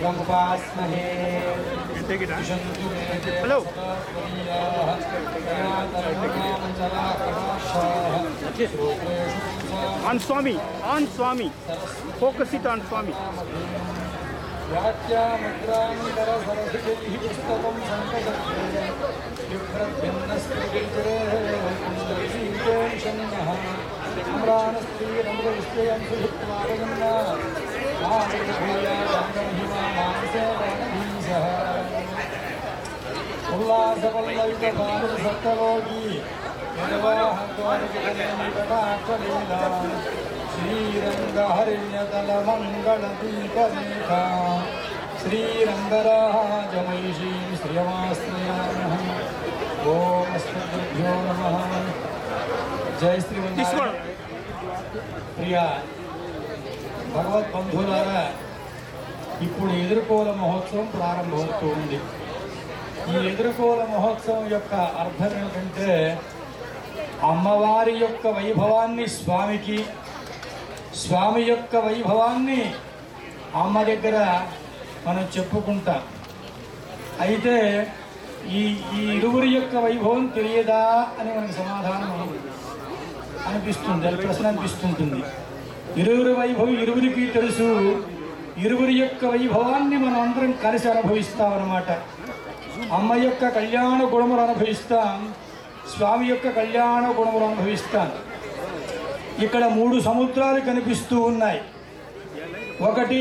त्वमुपास्महे Take it, huh? विशन्तु मे ते Hello. सदात्मनीयाः तया तरुणामचलाकटाक्षाः श्रोत्रेषु पुंसां On Swami, on Swami. Focus it on Swami. व्याख्यामुद्रान्तरसरसिजैः पुस्तकं सङ्कटते बिभ्रद्भिन्नस्फुटितरेः अम्राणस्त्रीरमृतविश्वयं सुषुप्त्वा जगन्ना मानसभूयादङ्गमहिमा मानसेवनधीशः उल्लासपल्लवितभानुसप्तलोकी निर्वाहद्वारकटाक्षलीला श्रीरङ्गहरिण्यतलमङ्गलदीपरेखा श्रीरङ्गराजमैषीं श्रियमाश्रयामः ॐ अस्मद्भ्यो नमः జై This శ్రీమన్నారాయణ one. ప్రియ భగవద్బంధులారా ఇప్పుడు ఎదుర్కోల మహోత్సవం ప్రారంభమవుతూ ఉంది ఈ ఎదుర్కోల మహోత్సవం యొక్క అర్థం ఏమిటంటే అమ్మవారి యొక్క వైభవాన్ని స్వామికి స్వామి యొక్క వైభవాన్ని అమ్మ దగ్గర మనం చెప్పుకుంటాం అయితే ఈ ఈ ఇరువురి యొక్క వైభవం తెలియదా అని మనకు సమాధానం అనిపిస్తుంది అది ప్రశ్న అనిపిస్తుంటుంది ఇరువురి వైభవం ఇరువురికి తెలుసు ఇరువురి యొక్క వైభవాన్ని మనం అందరం కలిసి అనుభవిస్తామన్నమాట అమ్మ యొక్క కళ్యాణ గుణములు అనుభవిస్తాం స్వామి యొక్క కళ్యాణ గుణములు అనుభవిస్తాం ఇక్కడ మూడు సముద్రాలు కనిపిస్తూ ఉన్నాయి ఒకటి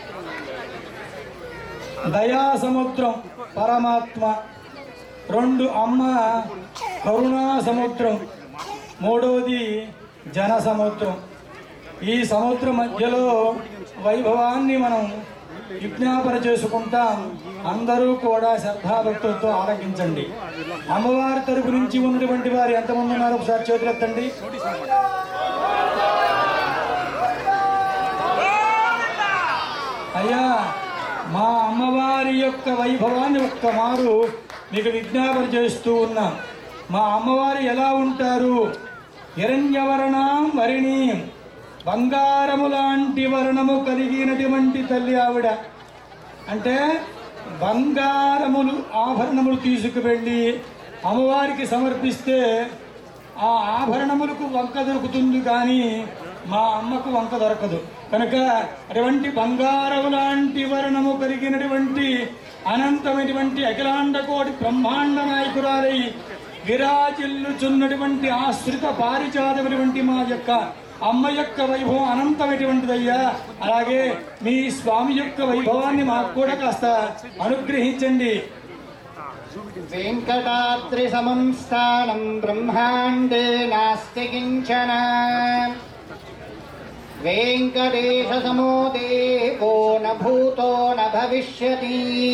దయా సముద్రం పరమాత్మ రెండు అమ్మ కరుణా సముద్రం మూడవది జన సముద్రం ఈ సముద్రం మధ్యలో వైభవాన్ని మనం విజ్ఞాపన చేసుకుంటాం అందరూ కూడా శ్రద్ధాభక్తులతో ఆలకించండి అమ్మవారి తరపు నుంచి ఉన్నటువంటి వారు ఎంతమంది ఉన్నారు ఒకసారి చేతులెత్తండి అయ్యా మా అమ్మవారి యొక్క వైభవాన్ని ఒక్క మారు మీకు విజ్ఞాపన చేస్తూ ఉన్నాం మా అమ్మవారు ఎలా ఉంటారు హిరణ్యవర్ణం వరిణి బంగారము లాంటి వర్ణము కలిగినటువంటి తల్లి ఆవిడ అంటే బంగారములు ఆభరణములు తీసుకువెళ్ళి అమ్మవారికి సమర్పిస్తే ఆ ఆభరణములకు వంక దొరుకుతుంది కానీ మా అమ్మకు వంక దొరకదు కనుక అటువంటి బంగారము లాంటి వర్ణము కలిగినటువంటి అనంతమైనటువంటి అఖిలాండ కోటి బ్రహ్మాండ నాయకురాలై విరాజిల్లుచున్నటువంటి ఆశ్రిత పారిజాతమైనటువంటి మా యొక్క అమ్మ యొక్క వైభవం అనంతమైనటువంటిదయ్యా అలాగే మీ స్వామి యొక్క వైభవాన్ని మాకు కూడా కాస్త అనుగ్రహించండి వెంకటాద్రిసమం స్థానం బ్రహ్మాండే నాస్తి కించన వెంకటేశసమో దేవో న భూతో న భవిష్యతి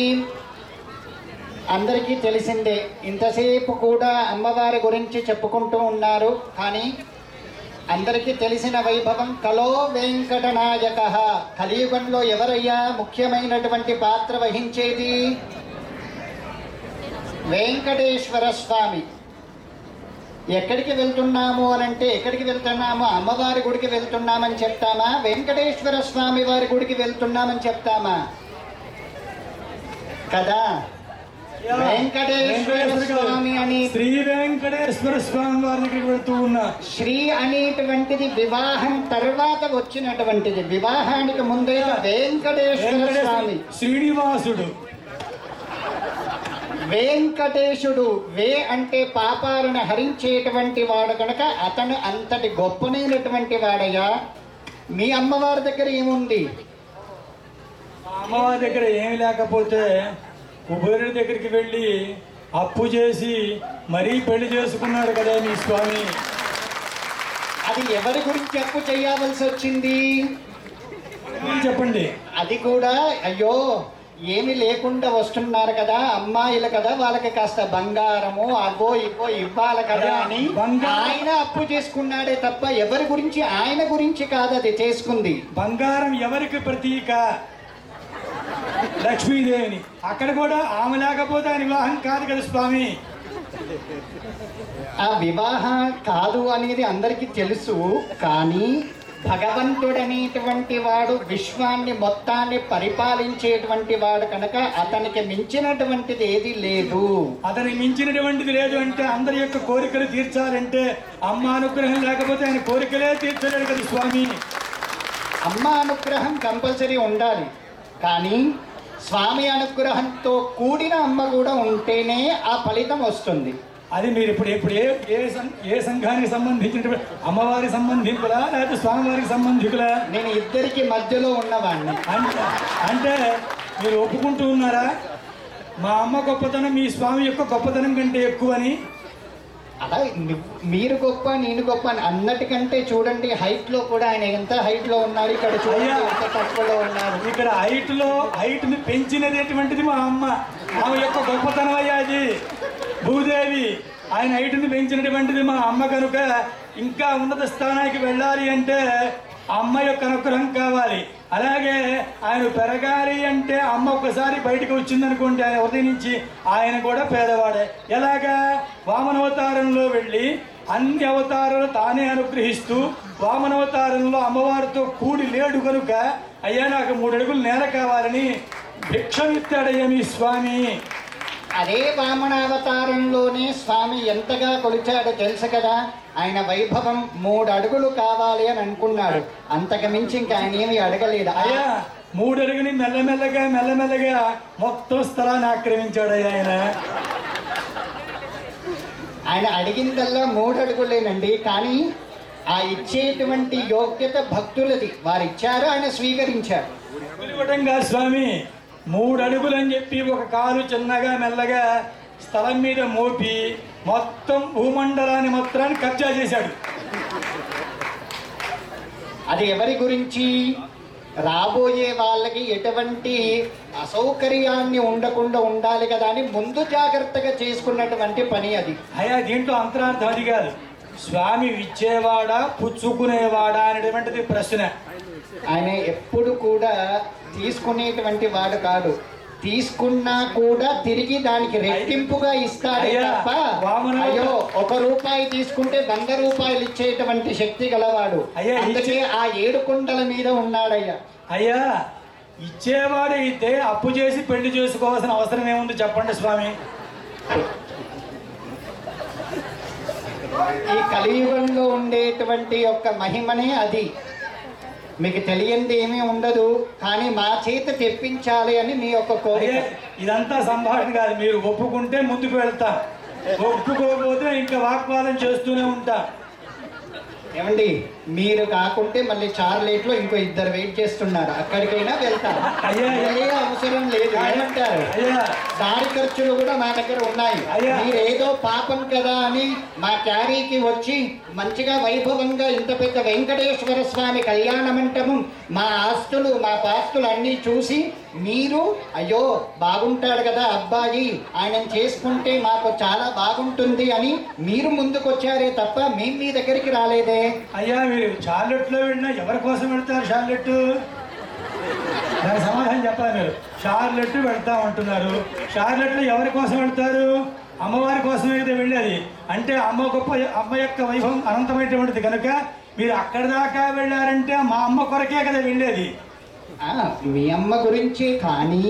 అందరికీ తెలిసిందే ఇంతసేపు కూడా అమ్మవారి గురించి చెప్పుకుంటూ ఉన్నారు కానీ అందరికీ తెలిసిన వైభవం కలో వెంకటనాయక కలియుగంలో ఎవరయ్యా ముఖ్యమైనటువంటి పాత్ర వహించేది వెంకటేశ్వర స్వామి ఎక్కడికి వెళ్తున్నాము అని అంటే ఎక్కడికి వెళ్తున్నాము అమ్మవారి గుడికి వెళ్తున్నామని చెప్తామా వెంకటేశ్వర స్వామి వారి గుడికి వెళ్తున్నామని చెప్తామా కదా వెంకటేశ్వర స్వామి అని శ్రీ వెంకటేశ్వర స్వామి వారి దగ్గరికి వెళ్తూ ఉన్నా శ్రీ అనేటువంటిది వివాహం తర్వాత వచ్చినటువంటిది వివాహానికి ముందే వెంకటేశ్వర స్వామి శ్రీనివాసుడు వెంకటేశుడు వే అంటే పాపాలను హరించేటువంటి వాడు కనుక అతను అంతటి గొప్పనైనటువంటి వాడయ్యా మీ అమ్మవారి దగ్గర ఏముంది మా అమ్మవారి దగ్గర ఏమి లేకపోతే కుబేరుడి దగ్గరికి వెళ్ళి అప్పు చేసి మరీ పెళ్లి చేసుకున్నాడు కదా మీ స్వామి అది ఎవరి గురించి అప్పు చేయవలసి వచ్చింది మీరు చెప్పండి అది కూడా అయ్యో ఏమి లేకుండా వస్తున్నారు కదా అమ్మాయిలు కదా వాళ్ళకి కాస్త బంగారము అగో ఇగో ఇవ్వాలి కదా అని బంగారం- ఆయన అప్పు చేసుకున్నాడే తప్ప ఎవరి గురించి ఆయన గురించి కాదు అది చేసుకుంది బంగారం ఎవరికి ప్రతీక లక్ష్మీదేవిని అక్కడ కూడా ఆమె లేకపోతే ఆయన వివాహం కాదు కదా స్వామి ఆ వివాహ కాదు అనేది అందరికీ తెలుసు కానీ భగవంతుడనేటువంటి వాడు విశ్వాన్ని మొత్తాన్ని పరిపాలించేటువంటి వాడు కనుక అతనికి మించినటువంటిది ఏది లేదు అతని మించినటువంటిది లేదు అంటే అందరి యొక్క కోరికలు తీర్చాలంటే అమ్మ అనుగ్రహం లేకపోతే ఆయన కోరికలే తీర్చలేడు కదా స్వామి అమ్మ అనుగ్రహం కంపల్సరీ ఉండాలి కానీ స్వామి అనుగ్రహంతో కూడిన అమ్మ కూడా ఉంటేనే ఆ ఫలితం వస్తుంది అది మీరు ఇప్పుడు ఇప్పుడు ఏ ఏ సం- ఏ సంఘానికి సంబంధించిన అమ్మవారి సంబంధికులా లేకపోతే స్వామివారికి సంబంధికులా నేను ఇద్దరికి మధ్యలో ఉన్నవాడిని అంటే అంటే మీరు ఒప్పుకుంటూ ఉన్నారా మా అమ్మ గొప్పతనం మీ స్వామి యొక్క గొప్పతనం కంటే ఎక్కువని అలా నువ్వు- మీరు గొప్ప నేను గొప్ప అని అన్నటికంటే చూడండి హైట్ లో కూడా ఆయన ఎంత హైట్ లో ఉన్నారు ఇక్కడ చూడండి అయ్యా. ఎంత తక్కువలో ఉన్నారు ఇక్కడ హైట్ లో హైట్ ని పెంచినది ఎటువంటిది మా అమ్మ ఆమె యొక్క గొప్పతనం అయ్యా అది భూదేవి ఆయన హైట్ ని పెంచినటువంటిది మా అమ్మ కనుక ఇంకా ఉన్నత స్థానానికి వెళ్ళాలి అంటే అమ్మ యొక్క అనుగ్రహం కావాలి అలాగే ఆయన పెరగాలి అంటే అమ్మ ఒకసారి బయటకు వచ్చిందనుకోండి ఆయన ఉదయం నుంచి ఆయన కూడా పేదవాడే ఎలాగా వామనవతారంలో వెళ్ళి అన్ని అవతారాలు తానే అనుగ్రహిస్తూ వామనవతారంలో అమ్మవారితో కూడి లేడు కనుక అయ్యా నాకు మూడు అడుగులు నేల కావాలని భిక్షమిత్తాడయ్యా మీ స్వామి అదే వామనావతారంలోనే స్వామి ఎంతగా కొలిచాడో తెలుసు కదా ఆయన వైభవం మూడు అడుగులు కావాలి అని అనుకున్నాడు అంతకు మించి ఇంకా ఆయన ఏమి అడగలేదు అయ్యా మూడు అడుగుని మెల్లమెల్లగా మెల్లమెల్లగా మొత్తం స్థలాన్ని ఆక్రమించాడయ్యా ఆయన ఆయన అడిగిందల్లా మూడు అడుగులేనండి కానీ ఆ ఇచ్చేటువంటి యోగ్యత భక్తులది వారు ఇచ్చారు ఆయన స్వీకరించారు అడుగులు ఇవ్వటం కాదు స్వామి మూడు అడుగులు అని చెప్పి ఒక కాలు చిన్నగా మెల్లగా స్థలం మీద మోపి మొత్తం భూమండలాన్ని మొత్తాన్ని కబ్జా చేశాడు అది ఎవరి గురించి రాబోయే వాళ్ళకి ఎటువంటి అసౌకర్యాన్ని ఉండకుండా ఉండాలి కదా అని ముందు జాగ్రత్తగా చేసుకున్నటువంటి పని అది అయ్యా దీంట్లో అంతరార్థం అది కాదు స్వామి ఇచ్చేవాడా పుచ్చుకునేవాడా అనేటువంటిది ప్రశ్న ఆయన ఎప్పుడు కూడా తీసుకునేటువంటి వాడు కాదు తీసుకున్నా కూడా తిరిగి దానికి రెట్టింపుగా ఇస్తాడే అయ్యా, తప్ప వామన- అయ్యో ఒక రూపాయి తీసుకుంటే వంద రూపాయలు ఇచ్చేటువంటి శక్తి గలవాడు అయ్యా, అందుకే ఆ ఏడు కుండల మీద ఉన్నాడయ్యా అయ్యా ఇచ్చేవాడు అయితే అప్పు చేసి పెళ్లి చేసుకోవాల్సిన అవసరం ఏముంది చెప్పండి స్వామి ఈ కలియుగంలో ఉండేటువంటి యొక్క మహిమనే అది మీకు తెలియంది ఏమీ ఉండదు కానీ మా చేత తెప్పించాలి అని మీ యొక్క కోరిక అయ్యా ఇదంతా సంభాషణ కాదు మీరు ఒప్పుకుంటే ముందుకు వెళ్తాం ఒప్పుకోకపోతే ఇంకా వాగ్వాదం చేస్తూనే ఉంటాం ఏమండి మీరు కాకుంటే మళ్ళీ చార్లెట్ లో ఇంకో ఇద్దరు వెయిట్ చేస్తున్నారు అక్కడికైనా వెళ్తాం అయ్యా, అయ్యా. ఏ అవసరం లేదు ఏమంటారు అయ్యా దారి ఖర్చులు కూడా మా దగ్గర ఉన్నాయి అయ్యా. మీరేదో పాపం కదా అని మా క్యారీకి వచ్చి మంచిగా వైభవంగా ఇంత పెద్ద వెంకటేశ్వర స్వామి కళ్యాణ మంటపం మా ఆస్తులు మా పాస్తులు అన్నీ చూసి మీరు అయ్యో బాగుంటాడు కదా అబ్బాయి ఆయన చేసుకుంటే మాకు చాలా బాగుంటుంది అని మీరు ముందుకు వచ్చారే తప్ప మేము మీ దగ్గరికి రాలేదే అయ్యా మీరు షార్లెట్లో వెళ్ళినా ఎవరి కోసం వెళ్తారు షార్లెట్ దానికి సమాధానం చెప్పాలి మీరు షార్లెట్ వెళ్తా ఉంటున్నారు షార్లెట్లో ఎవరి కోసం వెళ్తారు అమ్మవారి కోసమే కదా వెళ్ళేది అంటే అమ్మ గొప్ప అమ్మ యొక్క వైభవం అనంతమైనటువంటిది కనుక మీరు అక్కడి దాకా వెళ్ళారంటే మా అమ్మ కొరకే కదా వెళ్ళేది ఆ, మీ అమ్మ గురించి కానీ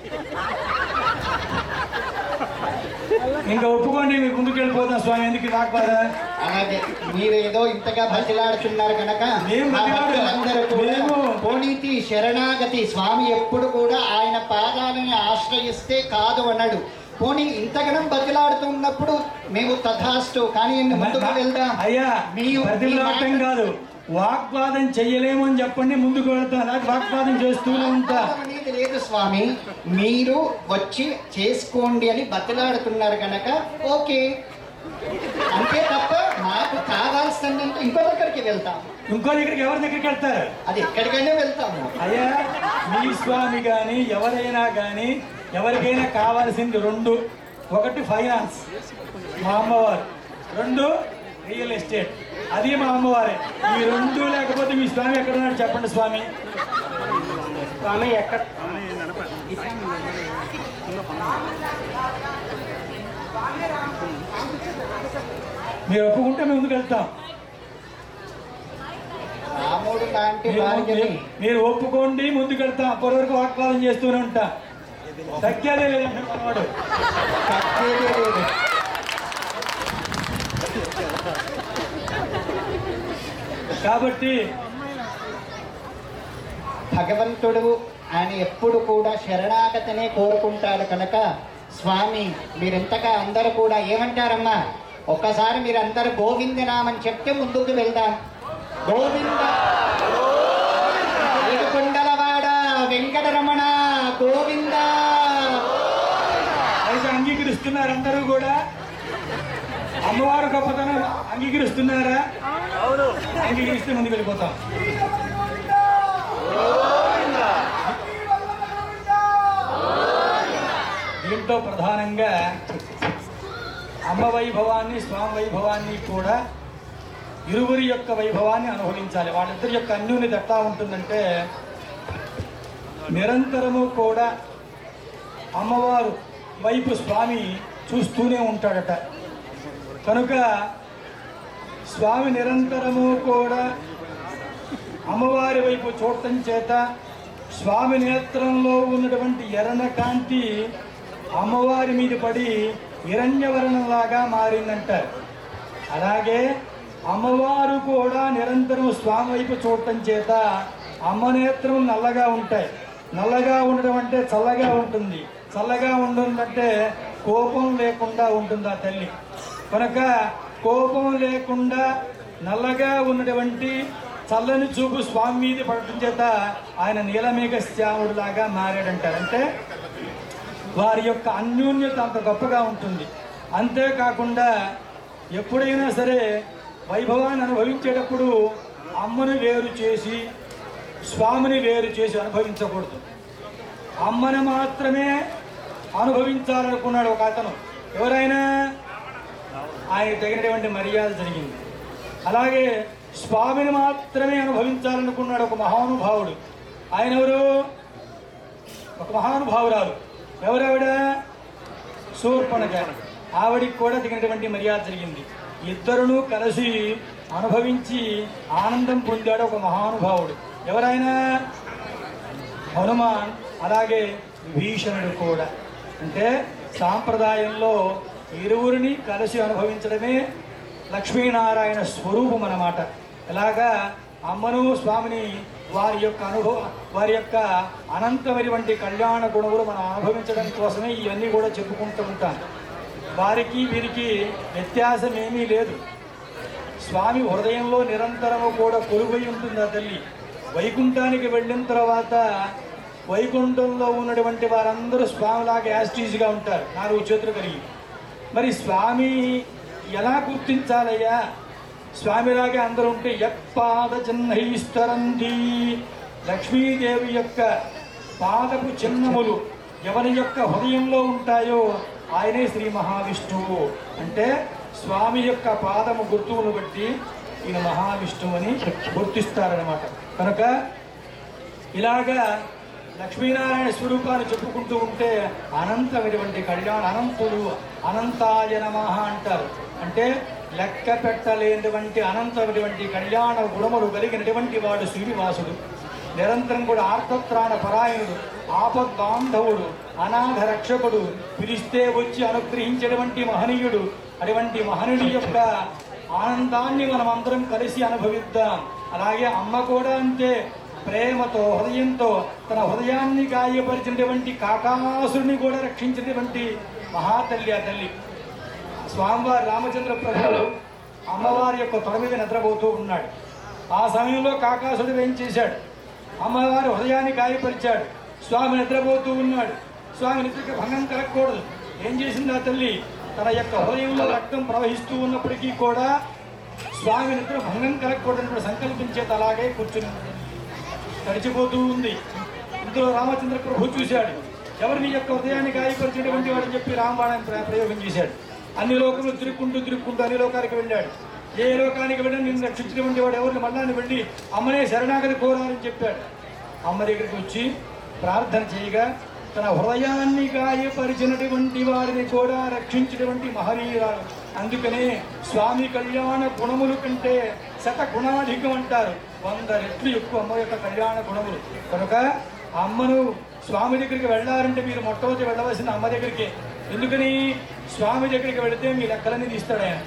ఇంకా ఒప్పుకోండి మీరు ముందుకు వెళ్ళిపోతాం స్వామి ఎందుకు రాకపోదా అలాగే మీరేదో ఇంతగా బతిలాడుతున్నారు కనుక మేము మా బతిలాడు- భక్తులందరూ కూడా మేము- పోనీతి శరణాగతి స్వామి ఎప్పుడు కూడా ఆయన పాదాలని ఆశ్రయిస్తే కాదు అన్నాడు పోనీ ఇంతగనం బతిలాడుతున్నప్పుడు మేము తథాస్తు కానీ ముందుకు వెళ్దాం అయ్యా మీ ప్రతిలాటం మీ కాదు వాగ్వాదం చెయ్యలేము అని చెప్పండి ముందుకు వెళ్తాం అలాగే వాగ్వాదం చేస్తూనే ఉంటా వాగ్వాదం అనేది లేదు స్వామి మీరు వచ్చి చేసుకోండి అని బతిలాడుతున్నారు కనుక ఓకే అంతే తప్ప మాకు కావాల్సినంత ఇంకో దగ్గరికి వెళ్తాం ఇంకో దగ్గరికి ఎవరి దగ్గరికి వెళ్తారు అది ఎక్కడికైనా వెళ్తాము అయ్యా మీ స్వామి కానీ ఎవరైనా కానీ ఎవరికైనా కావాల్సింది రెండు ఒకటి ఫైనాన్స్ మా అమ్మవారు రెండు రియల్ ఎస్టేట్ అది మా అమ్మవారే ఈ రెండు లేకపోతే మీ స్వామి ఎక్కడ ఉన్నాడు చెప్పండి స్వామి స్వామి ఎక్కడ మీరు ఒప్పుకుంటే మేము ముందుకు వెళ్తాం రాముడు లాంటి మీరు- భార్యని మీరు- మీరు ఒప్పుకోండి ముందుకెళ్తాం అప్పటి వరకు వాగ్వాదం చేస్తూనే ఉంటా తగ్గేదే లేదంటే మనవాడు తగ్గేదే లేదు కాబట్టి భగవంతుడు ఆయన ఎప్పుడు కూడా శరణాగతినే కోరుకుంటాడు కనుక స్వామి మీరింతగా అందరూ కూడా ఏమంటారమ్మా ఒక్కసారి మీరందరూ గోవిందనామని చెప్తే ముందుకు వెళ్దాం గోవింద ఏడుకొండలవాడ వెంకటరమణ గోవింద అయితే అంగీకరిస్తున్నారు అందరూ కూడా అమ్మవారు గొప్పతనం అంగీకరిస్తున్నారా అంగీకరిస్తే ముందుకు వెళ్ళిపోతాం దీంట్లో ప్రధానంగా అమ్మ వైభవాన్ని స్వామి వైభవాన్ని కూడా ఇరువురి యొక్క వైభవాన్ని అనుభవించాలి వాళ్ళిద్దరి యొక్క అన్యోన్యత ఎట్లా ఉంటుందంటే నిరంతరము కూడా అమ్మవారు వైపు స్వామి చూస్తూనే ఉంటాడట కనుక స్వామి నిరంతరము కూడా అమ్మవారి వైపు చూడటం చేత స్వామి నేత్రంలో ఉన్నటువంటి ఎర్రన కాంతి అమ్మవారి మీద పడి హిరణ్యవర్ణంలాగా మారిందంటారు అలాగే అమ్మవారు కూడా నిరంతరం స్వామి వైపు చూడటం చేత అమ్మ నేత్రం నల్లగా ఉంటాయి నల్లగా ఉండడం అంటే చల్లగా ఉంటుంది చల్లగా ఉంటుందంటే కోపం లేకుండా ఉంటుంది ఆ తల్లి కనుక కోపం లేకుండా నల్లగా ఉన్నటువంటి చల్లని చూపు స్వామి మీద పడటం చేత ఆయన నీలమేఘ శ్యాముడు లాగా మారాడంటారు అంటే వారి యొక్క అన్యోన్యత అంత గొప్పగా ఉంటుంది అంతేకాకుండా ఎప్పుడైనా సరే వైభవాన్ని అనుభవించేటప్పుడు అమ్మను వేరు చేసి స్వామిని వేరు చేసి అనుభవించకూడదు అమ్మని మాత్రమే అనుభవించాలనుకున్నాడు ఒక అతను ఎవరైనా ఆయన తగినటువంటి మర్యాద జరిగింది అలాగే స్వామిని మాత్రమే అనుభవించాలనుకున్నాడు ఒక మహానుభావుడు ఆయన ఎవరు ఒక మహానుభావురాలు ఎవరెవడ శూర్పణక ఆవిడికి కూడా తగినటువంటి మర్యాద జరిగింది ఇద్దరును కలిసి అనుభవించి ఆనందం పొందాడు ఒక మహానుభావుడు ఎవరైనా హనుమాన్ అలాగే విభీషణుడు కూడా అంటే సాంప్రదాయంలో ఇరువురిని కలిసి అనుభవించడమే లక్ష్మీనారాయణ స్వరూపం అన్నమాట ఇలాగా అమ్మను స్వామిని వారి యొక్క అనుభవ వారి యొక్క అనంతమైనటువంటి కళ్యాణ గుణములు మనం అనుభవించడం కోసమే ఇవన్నీ కూడా చెప్పుకుంటూ ఉంటాను వారికి వీరికి వ్యత్యాసం ఏమీ లేదు స్వామి హృదయంలో నిరంతరము కూడా కొలువై ఉంటుంది ఆ తల్లి వైకుంఠానికి వెళ్ళిన తర్వాత వైకుంఠంలో ఉన్నటువంటి వారందరూ స్వామిలాగా యాస్టీజ్గా ఉంటారు నాలుగు చేతులు కలిగి మరి స్వామి ఎలా గుర్తించాలయ్యా స్వామిలాగే అందరూ ఉంటే యత్పాద చిహ్నైస్తరంతి లక్ష్మీదేవి యొక్క పాదపు చిహ్నములు ఎవరి యొక్క హృదయంలో ఉంటాయో ఆయనే శ్రీ మహావిష్ణువు అంటే స్వామి యొక్క పాదము గుర్తువును బట్టి ఈయన మహావిష్ణువు అని గుర్తిస్తారనమాట కనుక ఇలాగా లక్ష్మీనారాయణ స్వరూపాన్ని చెప్పుకుంటూ ఉంటే అనంతమైనటువంటి కళ్యాణ అనంతుడు అనంతాయ నమః అంటారు అంటే లెక్క పెట్టలేనటువంటి అనంతమైనటువంటి కళ్యాణ గుణములు కలిగినటువంటి వాడు శ్రీనివాసుడు నిరంతరం కూడా ఆర్తత్రాణ పరాయణుడు ఆపద్బాంధవుడు అనాథ రక్షకుడు పిలిస్తే వచ్చి అనుగ్రహించేటువంటి మహనీయుడు అటువంటి మహనీయుడి యొక్క ఆనందాన్ని మనం అందరం కలిసి అనుభవిద్దాం అలాగే అమ్మ కూడా అంతే ప్రేమతో హృదయంతో తన హృదయాన్ని గాయపరిచినటువంటి కాకాసుని కూడా రక్షించినటువంటి మహాతల్లి ఆ తల్లి స్వామివారి రామచంద్ర ప్రభువు అమ్మవారి యొక్క తొడ మీద నిద్రపోతూ ఉన్నాడు ఆ సమయంలో కాకాసుడు ఏం చేశాడు అమ్మవారి హృదయాన్ని గాయపరిచాడు స్వామి నిద్రపోతూ ఉన్నాడు స్వామి నిద్రకి భంగం కలగకూడదు ఏం చేసింది ఆ తల్లి తన యొక్క హృదయంలో రక్తం ప్రవహిస్తూ ఉన్నప్పటికీ కూడా స్వామి నిద్ర భంగం కలగకూడదని సంకల్పించేత అలాగే కూర్చుని తడిచిపోతూ ఉంది ఇందులో రామచంద్ర ప్రభు చూశాడు ఎవరు నీ యొక్క హృదయాన్ని గాయపరిచేటువంటి వాడని చెప్పి రామబాణం ప్ర- ప్రయోగం చేశాడు అన్ని లోకములు తిరుక్కుంటూ తిరుక్కుంటూ అన్ని లోకానికి వెళ్ళాడు ఏ లోకానికి వెళ్ళినా నిన్ను రక్షించినటువంటి వాడు ఎవరిని మళ్ళాన్ని వెళ్ళి అమ్మనే శరణాగతి కోరాలని చెప్పాడు అమ్మ దగ్గరికి వచ్చి ప్రార్థన చేయగా తన హృదయాన్ని గాయపరిచినటువంటి వారిని కూడా రక్షించినటువంటి మహనీయురాలు అందుకనే స్వామి కళ్యాణ గుణములు కంటే శత గుణాధికం అంటారు వంద రెట్లు ఎక్కువ అమ్మ యొక్క కళ్యాణ గుణములు కనుక ఆ అమ్మను స్వామి దగ్గరికి వెళ్ళాలంటే మీరు మొట్టమొదటి వెళ్ళవలసిన అమ్మ దగ్గరికి ఎందుకని స్వామి దగ్గరికి వెళితే మీ లెక్కలన్నీ తీస్తాడు ఆయన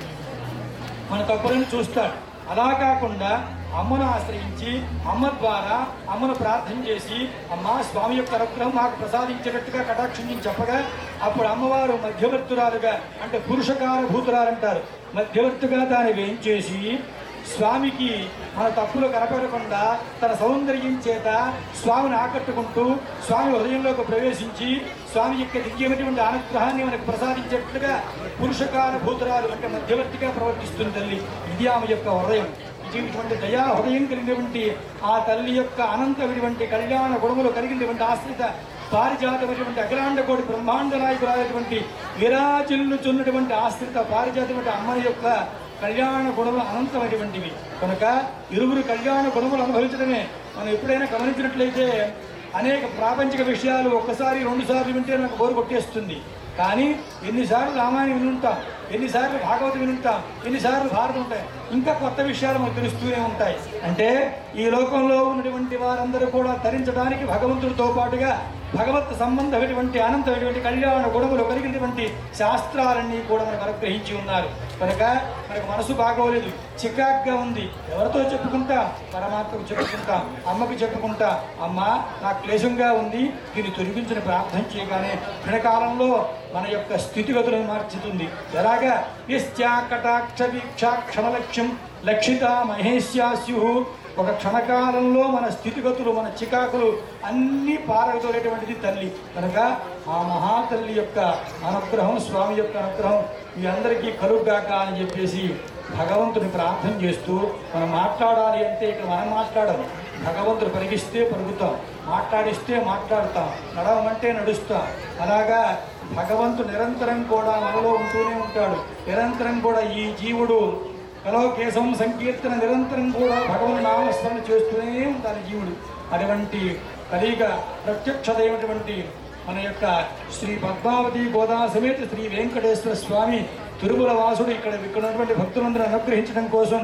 మన తప్పులను చూస్తాడు అలా కాకుండా అమ్మను ఆశ్రయించి అమ్మ ద్వారా అమ్మను ప్రార్థన చేసి అమ్మ స్వామి యొక్క అనుగ్రహం మాకు ప్రసాదించేటట్టుగా కటాక్షించి చెప్పగా అప్పుడు అమ్మవారు మధ్యవర్తురాలుగా అంటే పురుషకార భూతురాలంటారు మధ్యవర్తిగా దాన్ని వేయించేసి స్వామికి మన తప్పులు కనపడకుండా తన సౌందర్యం చేత స్వామిని ఆకట్టుకుంటూ స్వామి హృదయంలోకి ప్రవేశించి స్వామి యొక్క దివ్యమైనటువంటి అనుగ్రహాన్ని మనకు ప్రసాదించేట్లుగా పురుషకాల భూతురాలు అంటే మధ్యవర్తిగా ప్రవర్తిస్తుంది తల్లి ఇది ఆమె యొక్క హృదయం ఇటువంటి దయా హృదయం కలిగినటువంటి ఆ తల్లి యొక్క అనంతమైనటువంటి కళ్యాణ గుణములు కలిగినటువంటి ఆశ్రిత పారిజాతమైనటువంటి అఖిలాండ కోటి బ్రహ్మాండ నాయకురాలైనటువంటి విరాజిల్లుచున్నటువంటి ఆశ్రిత పారిజాతమైన అమ్మని యొక్క కళ్యాణ గుణములు అనంతమైనటువంటివి కనుక ఇరువురు కళ్యాణ గుణములు అనుభవించడమే మనం ఎప్పుడైనా గమనించినట్లయితే అనేక ప్రాపంచిక విషయాలు ఒక్కసారి రెండు సార్లు వింటే నాకు బోరు కొట్టేస్తుంది కానీ ఎన్నిసార్లు రామాయణం వినుంటాం ఎన్నిసార్లు భాగవతం వినుంటాం ఎన్నిసార్లు భారతం ఉంటాయి ఇంకా కొత్త విషయాలు మనకు తెలుస్తూనే ఉంటాయి అంటే ఈ లోకంలో ఉన్నటువంటి వారందరూ కూడా తరించడానికి భగవంతుడితో పాటుగా భగవత్ సంబంధమైనటువంటి అనంతమైనటువంటి కళ్యాణ గుణములు కలిగినటువంటి శాస్త్రాలన్నీ కూడా మనకు అనుగ్రహించి ఉన్నారు కనుక మనకు మనసు బాగోలేదు చికాగ్గా ఉంది ఎవరితో చెప్పుకుంటా పరమాత్మకు చెప్పుకుంటా అమ్మకు చెప్పుకుంటా అమ్మ నాకు క్లేశంగా ఉంది దీన్ని తొలగించిన ప్రార్థన చేయగానే క్షణకాలంలో మన యొక్క స్థితిగతులను మార్చుతుంది ఎలాగా యశ్చా కటాక్ష వీక్షా క్షణలక్ష్యం లక్షిత మహేశ్యాస్యు ఒక క్షణకాలంలో మన స్థితిగతులు మన చికాకులు అన్నీ పారగతోలేటువంటిది తల్లి కనుక ఆ మహాతల్లి యొక్క అనుగ్రహం స్వామి యొక్క అనుగ్రహం మీ అందరికీ కలుగ్గాక అని చెప్పేసి భగవంతుని ప్రార్థన చేస్తూ మనం మాట్లాడాలి అంటే ఇక్కడ మనం మాట్లాడము భగవంతుడు పలికిస్తే పలుకుతాం మాట్లాడిస్తే మాట్లాడతాం నడవమంటే నడుస్తాం అలాగా భగవంతుడు నిరంతరం కూడా మనలో ఉంటూనే ఉంటాడు నిరంతరం కూడా ఈ జీవుడు కలోకేశం సంకీర్తన నిరంతరం కూడా భగవన్ నామస్మరణ చేస్తూనే ఉంటారు జీవుడు అటువంటి కలిగ ప్రత్యక్షదైనటువంటి మన యొక్క శ్రీ పద్మావతి గోదా సమేత శ్రీ వెంకటేశ్వర స్వామి తిరుమల వాసుడు ఇక్కడ ఇక్కడ ఉన్నటువంటి భక్తులందరూ అనుగ్రహించడం కోసం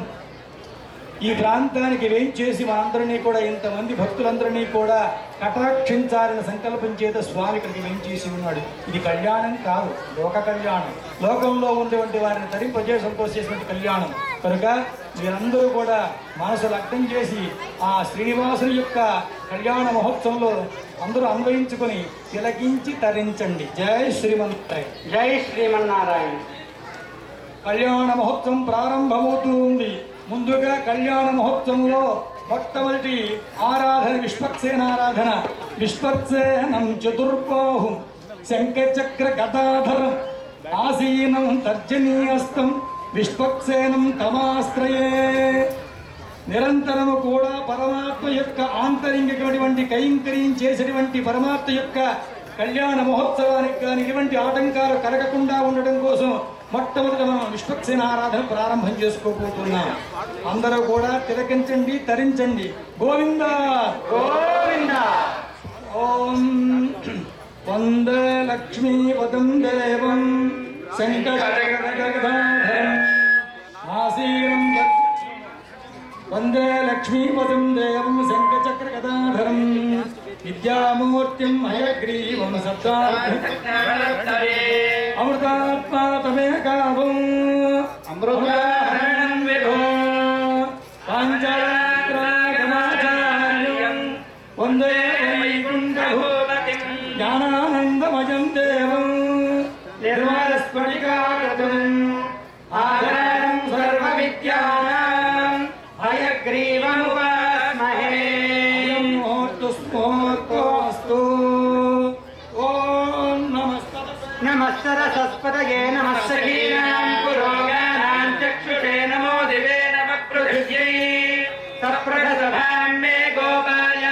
ఈ ప్రాంతానికి వేయించేసి మనందరినీ కూడా ఇంతమంది భక్తులందరినీ కూడా కటాక్షించాలని సంకల్పం చేత స్వామి ఇక్కడికి వేయించేసి ఉన్నాడు ఇది కళ్యాణం కాదు లోక కళ్యాణం లోకంలో ఉన్నటువంటి వారిని తరింపజేసి సంతోషేసినటువంటి కళ్యాణం కనుక మీరందరూ కూడా మనసు లగ్నం చేసి ఆ శ్రీనివాసుని యొక్క కళ్యాణ మహోత్సవంలో అందరూ అన్వయించుకొని తిలకించి తరించండి జై శ్రీమంతాయ్ జై శ్రీమన్నారాయణ కళ్యాణ మహోత్సవం ప్రారంభమవుతూ ఉంది ముందుగా కళ్యాణ మహోత్సవంలో మొట్టమొదటి ఆరాధన విశ్వక్సేనారాధన విశ్వక్సేనం చతుర్బాహుం శంఖచక్ర గదాధరం ఆసీనం తర్జనీయస్తం విశ్వక్సేనం తమాశ్రయే నిరంతరము కూడా పరమాత్మ యొక్క ఆంతరింగికటువంటి కైంకర్యం చేసేటువంటి పరమాత్మ యొక్క కళ్యాణ మహోత్సవానికి కానీ ఇటువంటి ఆటంకాలు కలగకుండా ఉండడం కోసం మొట్టమొదట మనం విశ్వక్సేన ఆరాధన ప్రారంభం చేసుకోబోతున్నాం అందరూ కూడా తిలకించండి తరించండి గోవింద గోవింద ఓం వందే లక్ష్మీ పదం దేవం శంకరం ఆసీనం వందే లక్ష్మీపదం దేవం శంఖచక్ర గదాధరం విద్యామూర్తిం హయగ్రీవం అమృతాత్మా తమే కావం అమృతాహరణం విభో పాంచరాత్రాగమాచార్యం వందే వైకుంఠభూపతిం జ్ఞానానందమయం దేవం నిర్మలస్ఫటికాకృతం ఆధారం సర్వవిద్యానాం హయగ్రీవముపాస్మహే ముహూర్తుస్ముహూర్తోస్తు ఓం నమస్తతే నమస్తరసస్పతయే నమస్సకీనాం పురోగానాం చక్షుషే నమో దివే నమ పృథివ్యై సప్రథసభాం మే గోపాయ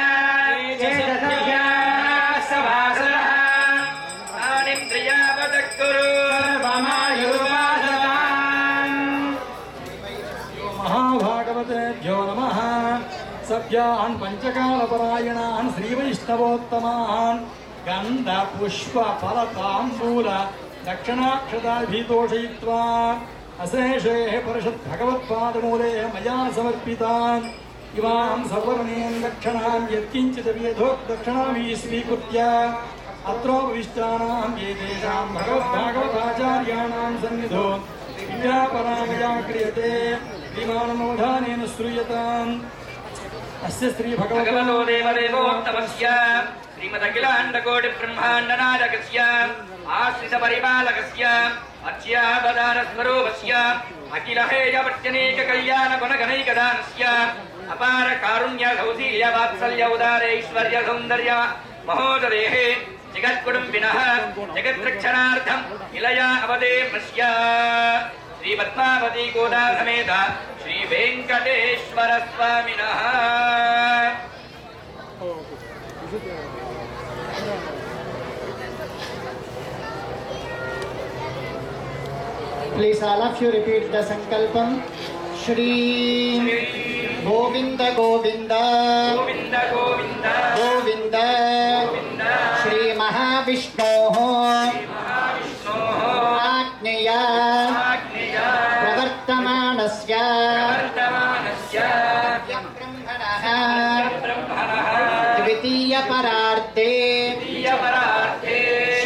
సభాసరః ఆనింద్రియావదక్కురు సర్వమాయుర్వాసతాం మహాభాగవతేభ్యో నమ సభ్యాన్ పంచకాలపరాయణాన్ శ్రీవైష్ణవోత్తమాన్ గంధ పుష్ప ఫల తాంబూల దక్షిణాక్షతాభితోషయిత్వా అశేషేः పరిషద్భగవత్పాదమూले మయా సమర్పితాన్ ఇమాం సవర్ణీం దక్షిణాం యత్కించిదపి యథోక్దక్షిణామీ స్వీకృత్య అత్రోపవిష్టానాం ఏతేషాం భగవద్భాగవతాచార్యాణాం సన్నిధో విద్యాపరామయా క్రియతే విమానమోధానేన శ్రూయతాం అస్య శ్రీ భగవతో భగవతో దేవదేవోత్తమస్య శ్రీమదఖిలాండకోటి బ్రహ్మాండ నాయకస్య ఆశ్రిత పరిపాలకస్య అత్యావదాన స్వరూపస్య అఖిల హేయవర్జనేక కళ్యాణ గుణగణైకదానస్య అపార కారుణ్య సౌశీల్య వాత్సల్య ఉదారైశ్వర్య సౌందర్య మహోదరేః జగత్కుటుంబినః జగద్రక్షణార్థం నిలయా అవదేర్నస్య శ్రీ పద్మావతి గోదా సమేత Shri Venkateswara స్వామినః Please, all of you repeat the sankalpam. Shri Govinda Govinda Govinda Govinda Govinda Govinda Shri Mahavishnoः Agneya ఆజ్ఞయ प्रवर्तमानस्य వర్తమానస్య ब्रह्मणः బ్రహ్మణः द्वितीयपरार्धे ప్రియపరార్థే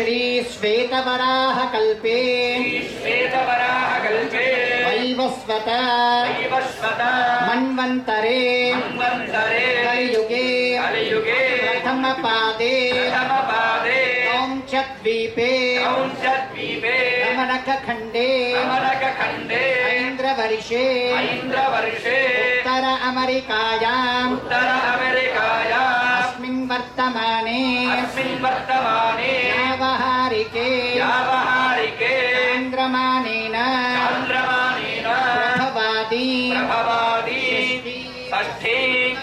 श्रीश्वेतवराहकल्पे శ్వేతవరాహకల్పే वैवस्वत వైవస్వత मन्वन्तरे మన్వంతరే कलियुगे కలియుగే प्रथमपादे ప్రథమపాదే द्वीपे కౌంచద్వీపే रमणकखण्डे అమరకఖండే ऐन्द्रवर्षे ఐంద్రవర్షే उत्तर अमरिकायाम् ఉత్తర అమెరికాయా अस्मिन् वर्तमाने అస్మిన్ వర్తమానే व्यावहारिके వ్యావహారికే चन्द्रमानेन చంద్రమానేన प्रभवादि ప్రభవాది షష్ఠీ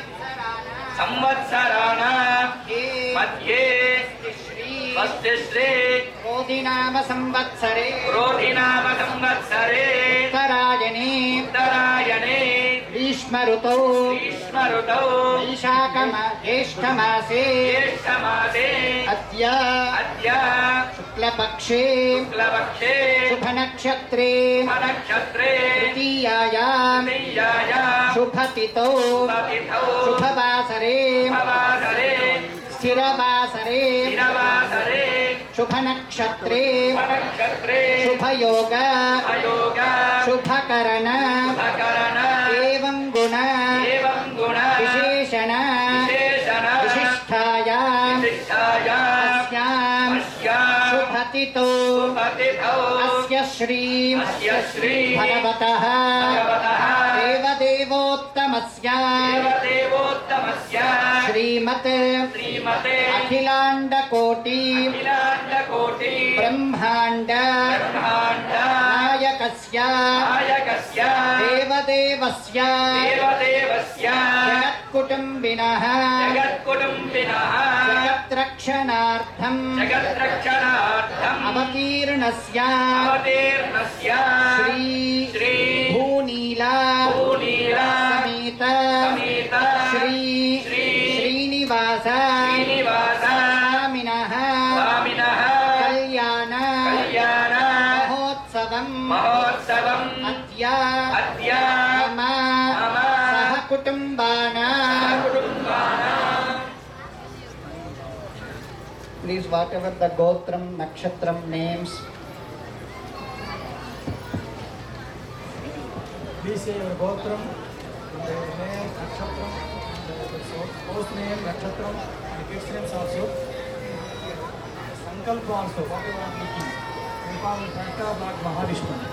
సంవత్సరాణ మధ్యే స్వస్తి శ్రీ क्रोधिनाम संवत्सरे క్రోధినామ సంవత్సరే उत्तरायणे ఉత్తరాయణే ग्रीष्मऋतौ గ్రీష్మఋతౌ वैशाखम ज्येष्ठमासे జ్యేష్ఠమాసే अद्य అద్య शुक्लपक्षे శుక్లపక్షే शुभनक्षत्रे నక్షత్రే तृतीयायाम् తృతీయాయాం शुभतिथौ శుభతిథౌ शुभवासरे శుభవాసరే स्थिरवासरे దినవాసరే शुभनक्षत्रे నక్షత్రే शुभयोग అయోగ शुभकरण శుభకరణ एवं गुण ఏవం గుణ विशेषण విశేషణ विशिष्टायाम् విశిష్టాయాం अस्याम् అస్యాం शुभतिथौ శుభతిథౌ अस्य श्री అస్య శ్రీ भगवतः భగవతః देवदेवोत्तमस्य దేవదేవోత్తమస్య श्रीमत् శ్రీమతే अखिलाण्डकोटि అఖిలాండకోటి ब्रह्माण्ड బ్రహ్మాండ नायकस्य నాయకస్య देवदेवस्य దేవదేవస్య जगत्कुटुम्बिनः జగత్కుటుంబినః जगत्रक्षणार्थम् జగద్రక్షణార్థం अवतीर्णस्य అవతీర్ణస్య श्री శ్రీ भूनीला భూనీల समेत సమేత श्री శ్రీ श्रीनिवास శ్రీనివాస स्वामिनः స్వామినః कल्याण కళ్యాణ महोत्सवम् మహోత్సవం अद्य అద్య मम మమ सह कुटुम्बाना Please, whatever the Gotram, Nakshatram names, Please say your gotram, your name, nakshatram, the source, post name, nakshatram, and kids names also. Sankalpa also, what you are making. Nepal, Tata, Black Mahavishnu.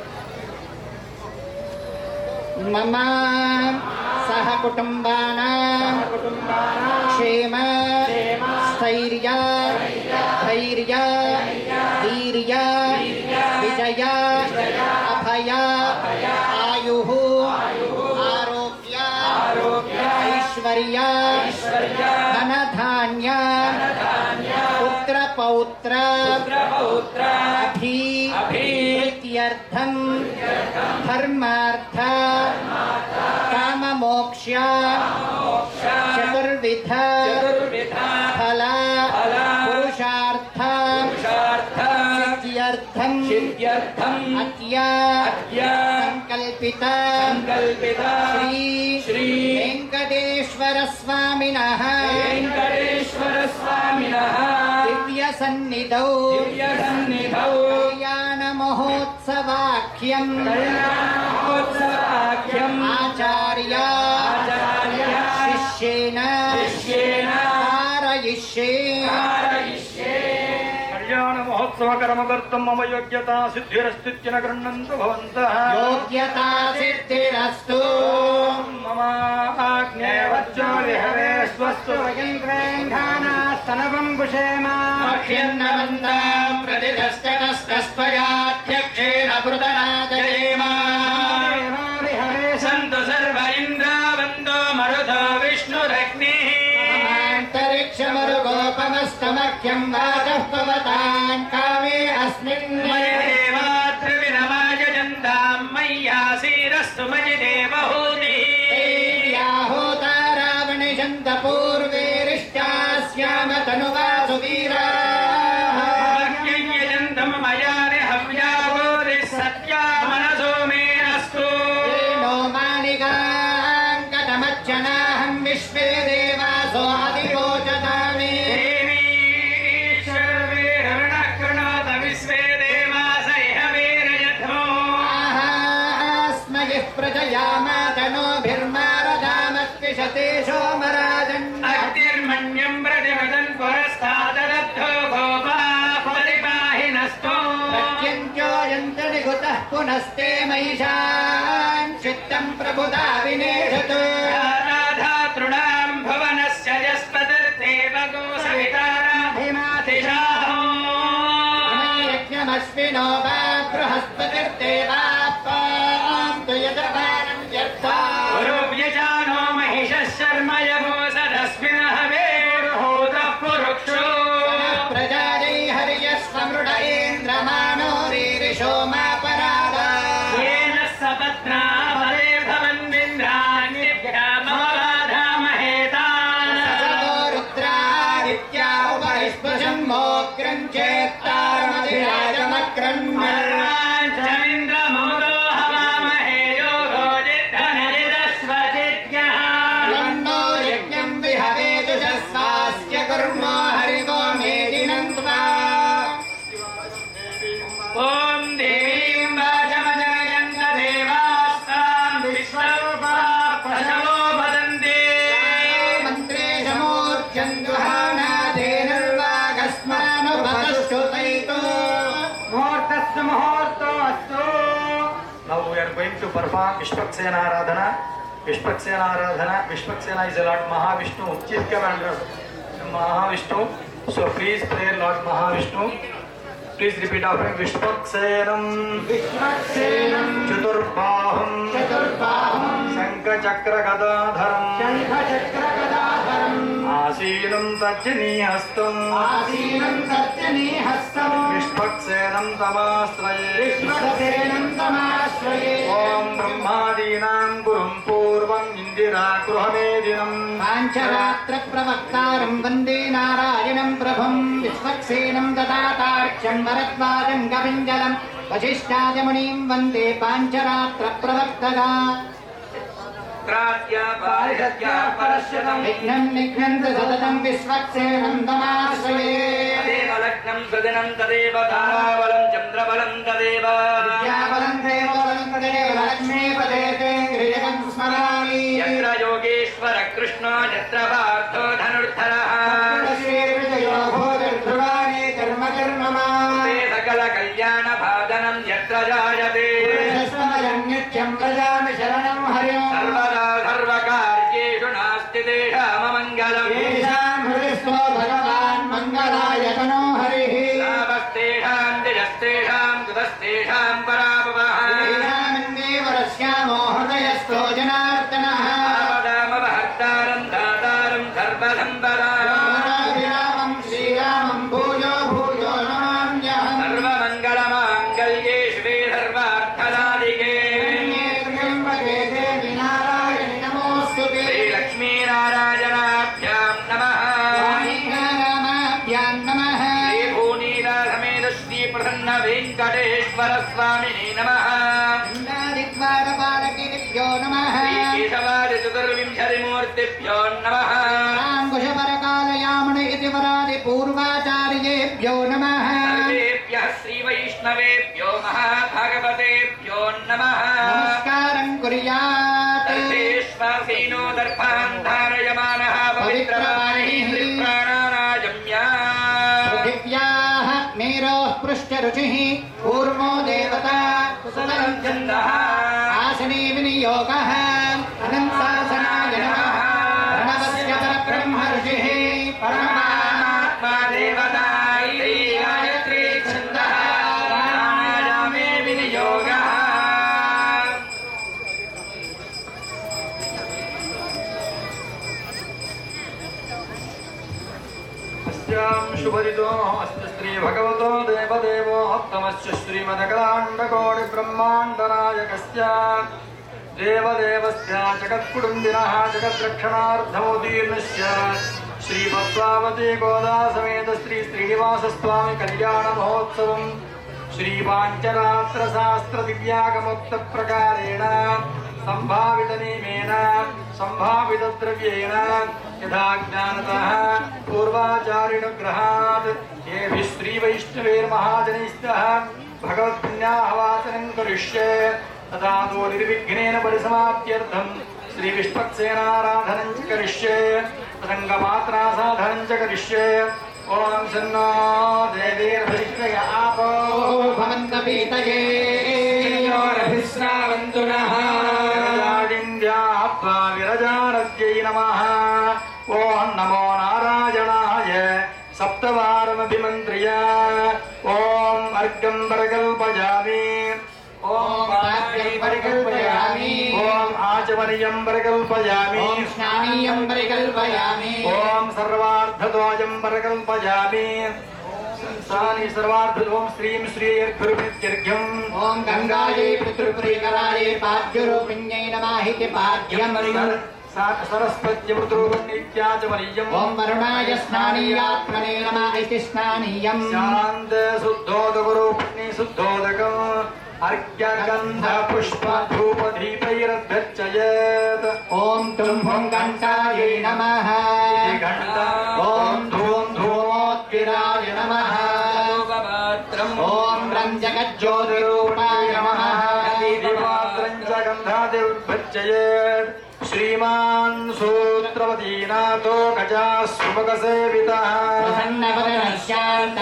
मम सह कुटुम्बानां क्षेम स्थैर्य धैर्य वीर्य विजय अभय आयुः आरोग्य ऐश्वर्य धनधान्य पुत्रपौत्र పుత్ర अभि అభి प्रीत्यर्थं धर्मार्थ काममोक्ष चतुर्विध చతుర్విధ फल ఫల पुरुषार्थ పురుషార్థ सिद्ध्यर्थं సిద్ధ్యర్థం अद्य अद्य సంకల్పిత सङ्कल्पित శ్రీ श्री వెంకటేశ్వర స్వామినః वेङ्कटेश्वरस्वामिनः దివ్య సన్నిధౌ दिव्यसन्निधौ కళ్యాణ మహోత్సవాఖ్యం कल्याणमहोत्सवाख्यम् ఆచార్య आचार्य శిష్యేన शिष्येन कारयिष्ये कारयिष्ये కళ్యాణ మహోత్సవ కర్మకర్తం మమ యోగ్యత సిద్ధిరస్తిత్యన గృహంతు భవంతః యోగ్యతా సిద్ధిరస్తు మమ ఆజ్ఞేయవచ్చో విహరే స్వస్సు మహ్యన్నమంతాం ప్రతిదస్తస్తస్త్వయాధ్యక్షేణ పృతరాజయేమ सन्तु सर्व इन्द्रावन्दो मरुतो विष्णुरग्निः అంతరిక్షమరుగోపమస్తమఖ్యం వాచః పవతాం కామే అస్మిన్ मयदेवात्रिविनमायजन्तां मय्यासीरस्तु मयि देवहूतिः హోతారావణిషంత పూర్వేరిష్టాస్యామ తనువాసు వీరా यजन्तं मया हव्यावोरिः सत्या मनसो मे अस्तु नो मालिकाङ्कटमज्जनाहं विश्वे देवासो अधिरोचतामि देवी ईश्वरवीरवणकृणोत विश्वे देवासह्य वीरयध्वो आहास्मयः प्रजयामातनोभिर्मारदामत्विशते सोमराजन् अग्निर्मण्यं प्रतिपदन् पुरस्तादरब्धो गोपाः परिपाहिनस्तु प्रत्यञ्चोऽयन्तनिगुतः पुनस्ते महिषान् चित्तम् प्रभुता विनेशतु राधातृणां भुवनस्य यस्पतिर्देव गोसविताराभिमातिशाहो यज्ञमस्मिनो वा बृहस्पतिर्देवापान्तु यजमानं व्यर्था गुरुव्यजानो महिषः शर्म यमोसदस्मिन् हवेर्होतः पुरुक्षो प्रजायै हर्यस्वमृड इन्द्रमानो रीरिषो मापरादा येन सपत्ना फले भवन्निन्द्रान्यभ्यामवाधामहेतान् सदो रुद्रादित्या उपरिष्पशं मोग्रं चेत्तारमधिराजमक्रन् सर्वाञ्चमिन्द्रममुदो हवामहे योगो जिद्धनरिदस्वजिज्ञः तन्नो यज्ञं विहवेतु शस्वास्य कुर्मो हरिवो मेदिनं त्वा ॐ देवीं वाचमजयन्त देवास्तां विश्वरूपाः प्रशवो वदन्ति मन्त्रे समूर्जन् दुहानादेर्वागस्मानुपतश्रुतैतो ముహూర్తస్సు ముహూర్తో అస్తు Now we are going to perform Vishpaksena Aradhana. Vishpaksena Aradhana. Vishpaksena is a Lord Mahavishnu, Chief Commander Mahavishnu. So please pray Lord Mahavishnu. Please repeat after me. Vishpaksenam विश्वक्सेनं Chaturbaham चतुर्बाहुं Shankachakra Gadadharam शङ्खचक्रगदाधरम् Asinam Tajjanihastam आसीनं सत्यनीहस्तम् Vishpaksenam Tamastraye विश्वक्सेनं समाश्रये ॐ ब्रह्मादीनां गुरुं पूर्वम् इन्दिरा गृहमेदिनम् पाञ्चरात्रप्रवक्तारं वन्दे नारायणं प्रभुं विश्वक्सेनं ददातार्क्ष्यं भरद्वाजं कविञ्जलं वसिष्ठाजमुनीं वन्दे पाञ्चरात्रप्रवक्तगा त्राद्यापारिषद्या परश्यतम् विघ्नं निघ्नन्तु सततं विश्वक्सेनं तमाश्रये तदेव लग्नं सुदिनं तदेव ताराबलं चन्द्रबलं तदेव विद्याबलं देवबलं तदेव लक्ष्मीपदे ते गृहं स्मरामि यत्र योगेश्वर कृष्णो यत्र पार्थो धनुर्धरः श्रीविजयो भूतिर्ध्रुवाणि कर्म कर्ममा ते सकलकल्याणभाजनं यत्र जायते नित्यं प्रजामि शरणं हरिं सर्वदा सर्वकार्येषु नास्ति तेषाममङ्गलम् येषां हृदिस्थो भगवान् मङ्गलायतनो हरिः लाभस्तेषां जयस्तेषां कृतस्तेषां परापवः येषामिन्देवरस्यामो हृदयस्थो जनार्दनः आपदामपहर्तारं दातारं सर्वसम्पदाम् रामं श्रीरामं भूयो भूयो नमाम्यहम् सर्वमङ्गलमाङ्गल्ये श्री सर्वार्थदादिके त्र्यम्बके देवि नारायणि नमोऽस्तु ते श्रीलक्ष्मीनारायणाभ्यां नमः रामाभ्यां नमः श्रीभूनीलासमेत श्रीप्रसन्न वेङ्कटेश्वरस्वामिने नमः కేశవాది చతుర్వింశతిమూర్తిభ్యో నమః అంకుశపరకాలయామణ ఇతి వరాది పూర్వాచార్యేభ్యో నమః సర్వేభ్యः శ్రీవైష్ణవేభ్యో మహాభాగవతేభ్యో నమః నమస్కారం కుర్యాత్ సర్వేష్వాసీనో దర్భాన్ ధారయమానः పవిత్రవాణీ త్రిప్రాణానాజమ్యా పృథివ్యాः మేరోः పృష్ఠరుచిः కూర్మో దేవతా సుతరం ఛందః ఆసనే వినియోగः అనంతాసనాయ నమః ప్రణవస్య పరబ్రహ్మ ఋషిः పరమాత్మా పరమాత్మా దేవతా శ్రీ గాయత్రీ ఛందః ప్రాణాయామే వినియోగः अस्यां शुभरितो अस्य श्रीभगवतो देवदेवोत्तमस्य श्रीमदखिलाण्डकोटिब्रह्माण्डनायकस्य देवदेवस्य जगत्कुटुम्बिनः जगद्रक्षणार्थमोदीर्णस्य श्रीपद्मावती गोदासमेत श्री श्रीनिवासस्वामि कल्याणमहोत्सवम् श्रीपाञ्चरात्रशास्त्रदिव्यागमुक्तप्रकारेण सम्भावितनियमेन सम्भावितद्रव्येण यथा ज्ञानतः पूर्वाचारिणग्रहात् येभिः श्रीवैष्णवेर्महाजनैस्तः भगवत्पुण्याहवाचनं करिष्ये तथा तो निर्विघ्नेन परिसमाप्त्यर्थं श्रीविष्पक्सेनाराधनं च करिष्ये तदङ्गमात्रासाधनं च करिष्ये ॐ सन्नो देवीर्भरिष्य आपो భవంత పీతయే శ్రావంతు నః విరజాడింద్యాత్వా విరజారద్యై నమః ఓం నమో నారాయణాయ సప్తవారమభిమంత్రియ ఓం అర్గం పరికల్పయామి ఓం వాక్యం పరికల్పయామి ఓం ఆచమనియం పరికల్పయామి ఓం స్నానీయం పరికల్పయామి ఓం సర్వార్థద్వయం పరికల్పయామి సాని సర్వార్థ ఓం శ్రీం శ్రీయర్ఘుర్భిత్యర్ఘ్యం ఓం గంగాయై పితృప్రీకరాయై పాద్యురూపిణ్యై నమాహితి పాద్యం సరస్వత్యమృతృపణిత్యాచమనీయం ఓం వరుణాయ స్నానీయాత్మనే నమ ఇతి స్నానీయం శాంత శుద్ధోదకరూపిణి శుద్ధోదకం అర్ఘ్యగంధ పుష్ప ధూప దీపైరభ్యర్చయేత్ ఓం తుంభం కంఠాయై నమః ఓం ధూం ధూమోత్కిరాయ నమః పాత్రం ఓం రంజగజ్యోతిరూపాయ నమః దీపాత్రం చ గంధాదిర్భ్యర్చయేత్ శ్రీమాన్ సూత్రవతీనాథో గజా సుమగసేవితః ప్రసన్నవదనశాంత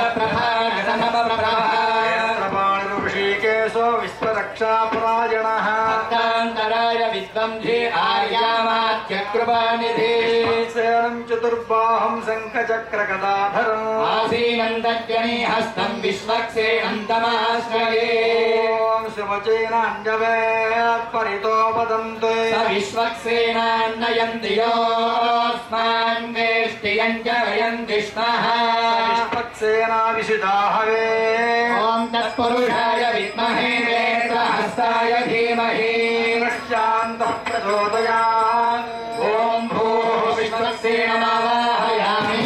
ప్రపాణి ఋషికేశో విశ్వరక్షాపరాయణः భక్తాంతరాయ విద్వంధి ఆర్యామాత్యకృపానిధి సేనం చతుర్బాహం శంఖచక్రగదాధరం ఆసీనం దజ్జనే హస్తం విశ్వక్సేనం తమాశ్రయే ఓం శివచేనాంజవేత్ పరితో వదంతే స విశ్వక్సేనాన్నయం దియోస్మాన్ వేష్టియం చ వయం విష్ణః విష్పక్సేనా విశుదాహవే ఓం తత్పురుషాయ విద్మహే వేత్రహస్తాయ ధీమహి శాంతః ప్రచోదయాత్ ఓం భూః విశ్వక్సేనమావాహయామి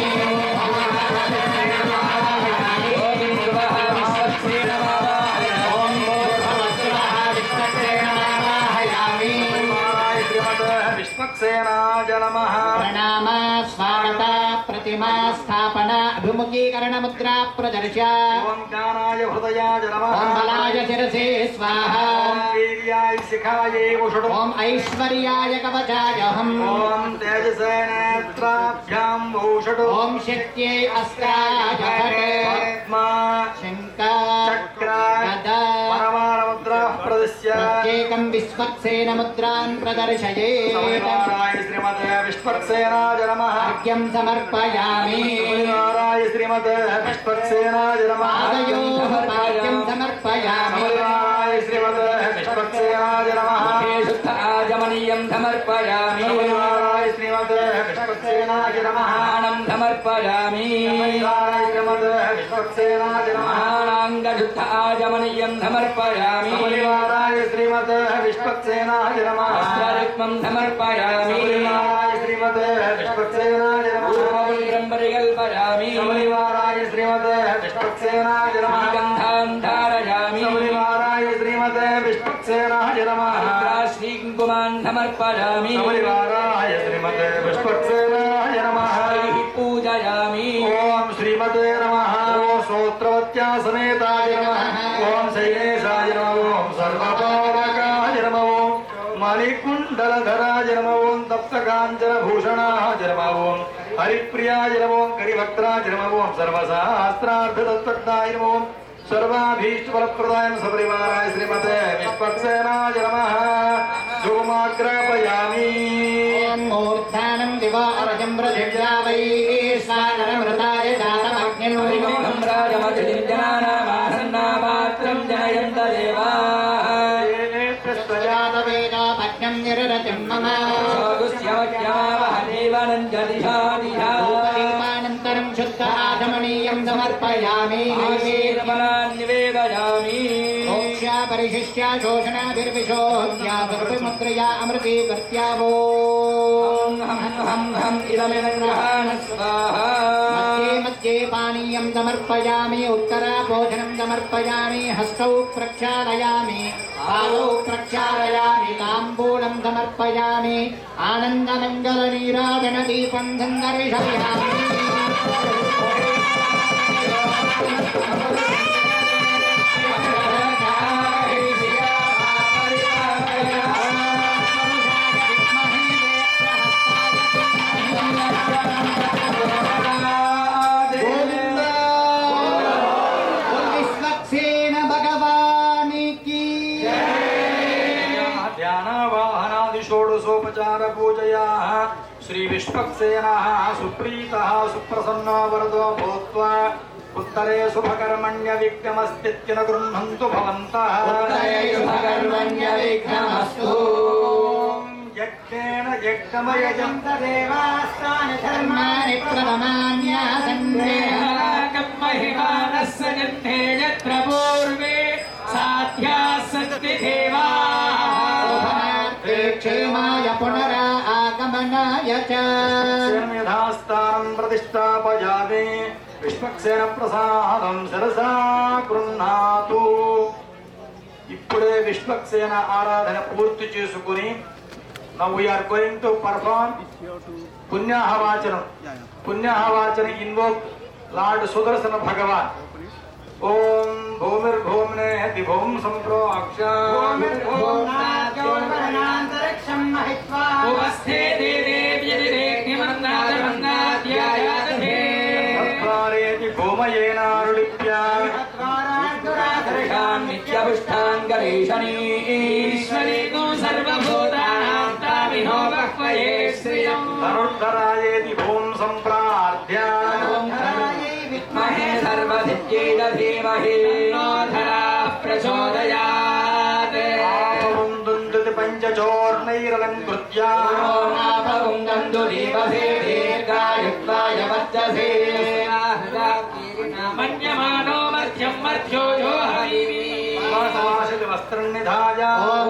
ఓం శివః విశ్వక్సేనమావాహయామి ఓం భూర్భువస్సువః విశ్వక్సేనమావాహయామి శ్రీమతే విష్పక్సేనాయ నమః ప్రణామ స్వాగత ప్రతిమా స్థాపన అభిముఖీకరణ ముద్రా ప్రదర్శ ఓం జ్ఞానాయ హృదయాయ నమః ఓం బలాయ శిరసే స్వాహ ఓం వీర్యాయ శిఖాయై ఉషుడు ఓం ఐశ్వర్యాయ కవచాయ హం ఓం తేజసే నేత్రాభ్యాం భూషడు ఓం శక్త్యై అస్త్రాయ ఫట్ పద్మా శంక చక్ర గద పరమాణముద్రా ప్రదశ్య ప్రత్యేకం విశ్వక్సేన ముద్రాన్ ప్రదర్శయే సమయనారాయ శ్రీమతే విష్పక్సేనాయ నమః అర్ఘ్యం సమర్పయామి సమయనారాయ శ్రీమతే విష్పక్సేనాయ నమః పాదయోః పాద్యం సమర్పయామి సమయనారాయ శ్రీమతే విష్పక్సేనాయ నమః శుద్ధ ఆజమనీయం సమర్పయామి సమయనారాయ శ్రీమతే విష్పక్సేనాయ నమః ప్రాణం సమర్పయామి సమయనారాయ శ్రీమతే విష్పక్సేనాయ నమః మహానాంగ శుద్ధ ఆజమనీయం సమర్పయామి సమయనారాయ శ్రీమతే విష్పక్సేనాయ నమః వస్త్రరుక్మం సమర్పయామి సమయనారాయ శ్రీమతే విష్పక్సేనాయ నమః పూర్వముద్రం పరికల్పయామి సమయనారాయ శ్రీమతే విష్పక్సేనాయ నమః గంధాం ధారయామి సమయనారాయ శ్రీమతే విష్పక్సేనాయ నమః శ్రీకుంకుమాన్ సమర్పయామి సమరివారాయ శ్రీమతే విష్పక్సేనాయ నమః పూజయామి ఓం శ్రీమతే నమః ఓం శ్రోత్రవత్యా సమేతాయ నమః ఓం శైలేశాయ నమః ఓం సర్వపావకాయ నమః ఓం మణికుండలధరాయ నమః ఓం తప్తకాంచన భూషణాయ నమః ఓం హరిప్రియాయ నమః ఓం కరివక్త్రాయ నమః ఓం సర్వశాస్త్రార్థతత్వజ్ఞాయ నమః ఓం సర్వాభీష్టఫలప్రదాయ సపరివారాయ శ్రీమతే విష్పక్సేనాయ నమః ధూమాగ్రాపయామి మూర్ధానం దివారజం పృథివ్యా వై స్నానమృతాయ జాతమగ్నిర్విమోహం రాజమతిజనానామాసన్నాపాత్రం జనయంత దేవా జాతవేదాభగ్నం నిరరతిం మమ దీపానంతరం శుద్ధ ఆచమనీయం సమర్పయామి నివేదయామి మోక్ష్యా పరిశిష్ట్యా శోషణాభిర్విశోధ్యా సర్వముద్రయా అమృతే కర్త్యావో मध्ये मध्ये पानीयं समर्पयामि उत्तरा भोजनं समर्पयामि हस्तौ प्रक्षालयामि पादौ प्रक्षालयामि ताम्बूलं समर्पयामि आनन्दमङ्गलनीराजनदीपं सन्दर्शयामि విశ్వక్సేన భగవానికి ధ్యానవాహనాది షోడశోపచార పూజయా శ్రీ విష్పక్సేన సుప్రీత సుప్రసన్నో వరదో భూత్వా ఉత్తరే శుభకర్మణ్య విఘ్నమస్తిత్యన గృహంతు భవంతః విఘ్నమస్తు యజ్ఞేన యజ్ఞమయజంత ధర్మాని ప్రథమాన్యాసన్నే పూర్వే సాధ్యా సత్య దేవా శోభనార్థే క్షేమాయ పునరా ఆగమనాయ చ యథాస్థానం ప్రతిష్టాపయామి విష్పక్సేన ప్రసాదం శిరసా గృహ్ణాతు ఇప్పుడే విష్పక్సేన ఆరాధన పూర్తి చేసుకుని now we're going to perform పుణ్యాహవాచనం పుణ్యాహవాచన ఇన్వోక్ లార్డ్ సుదర్శన భగవాన్ ఓం భూమిర్భూమ్నే దిభూం సంప్రోక్ష ఉపస్థే దేవేభ్యతిరేక్ష్యమందాదమందాధ్యాయాదధే తత్వారేతి భూమయేనారుడిప్యా నిత్యపుష్టాంగరీషణీశ్వరీ సర్వభూతానాం తామిహోపక్వయే శ్రియం ధనుర్ధరాయేతి భూం సంప్రార్థ్య విద్మహే సర్వసిద్ధ్యేద ధీమహి నోధరా ప్రచోదయాత్ ఆపముందుందుతి పంచచోర్ణైరలంకృత్య నాభగుందందు దీపసే దీర్ఘాయుత్వాయ వర్చసే మన్యమానో మధ్యం మధ్యో యో హరిమి సమాసిత వస్త్రం నిధాయ ఓం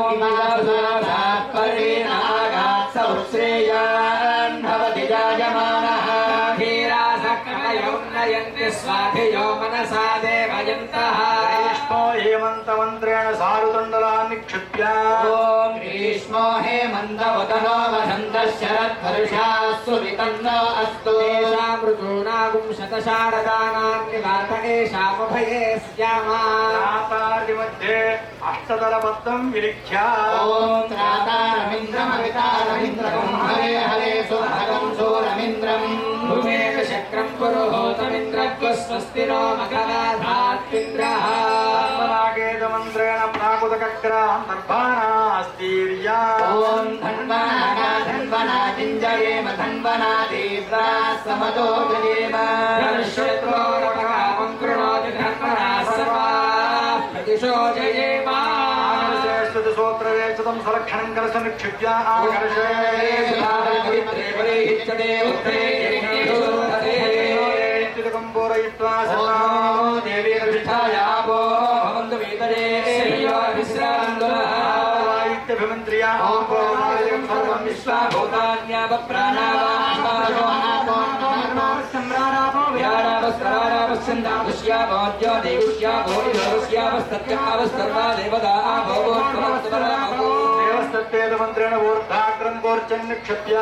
పరేణాగాత్ సౌశ్రేయాన్ భవతి జాయమానః ధీరాసక్రమయో నయంతి స్వాధియో మనసా దేవయంతః గ్రీష్మో హేమంతమంత్రేణ సారుదండలాన్ని క్షిప్య ఓం గ్రీష్మో హేమంతవదనో వసంత శరద్వర్షాస్సు వితన్నో అస్తు ఋతూనాగుం శతశారదానాం నివాత ఏషాముభయే స్యామా ప్రాతాది మధ్యే అష్టదళబద్ధం విలిఖ్య ఓం త్రాతారమింద్రమవితారమింద్రకం హరే హరే సుభగం సూరమింద్రం భువేన శక్రం పురోహోతమింద్రస్వస్తిరో మగరాధాత్మింద్రః నాగేదమంత్రేణ ప్రాకుతకగ్రాంతర్భానాస్తీర్యా ఓం ధన్వనా ధన్వనా జింజయేమ ధన్వనా తీవ్రా సమదో జయేమ ధనుష్యత్రోరపకామం కృణోతి ధర్మణా సర్వా ప్రతిశో జయేమా ఆకర్షేష్వతి సూత్రవేక్షతం సలక్షణం కలశ నిక్షిప్య ఆకర్షే కంపూరయిత్వా దేవీ అభిష్టాయాపో భవంతు వీతరే వాయిత్యభిమంత్రియా సర్వం విశ్వాభూతాన్యాప ప్రాణావామాశో వ్యారావస్కరారావస్యందాపుష్యాభోద్యో దేవుష్యాభో ఇదోరుష్యావస్తత్యావస్తర్వా దేవదా భోగోత్పవత్వరామో దేవస్తత్తే వేదమంత్రేణ ఊర్ధాగ్రం కోర్చన్ నిక్షప్య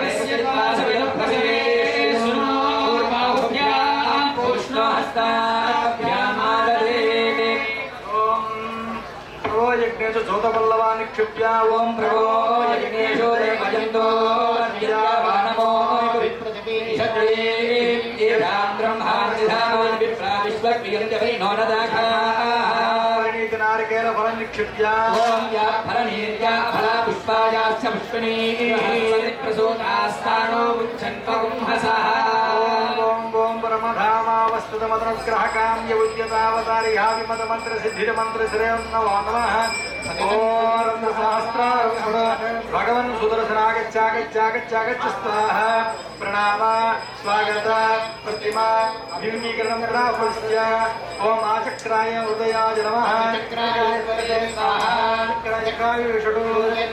ఓం ప్రభో యజ్ఞేషు జోతపల్లవా నిక్షిప్య ఓం ప్రభో యజ్ఞేషు దేవయంతో పరిణీతి నారికేల ఫలం నిక్షిప్య ఓం ఓం పరమధామావస్తుతమదనుగ్రహకామ్య ఉద్యతావతారిహా విమత మంత్ర సిద్ధిర మంత్ర శ్రేయన్నవా నమః ఓం సహస్రారం భగవన్ సుదర్శనాగచ్చాగచ్చాగచ్చాగచ్చ స్వాహ ప్రణామ స్వాగత ప్రతిమా అభిముఖీకరణం ప్రాపస్య ఓం ఆచక్రాయ హృదయాయ నమః చక్రాయ విషడు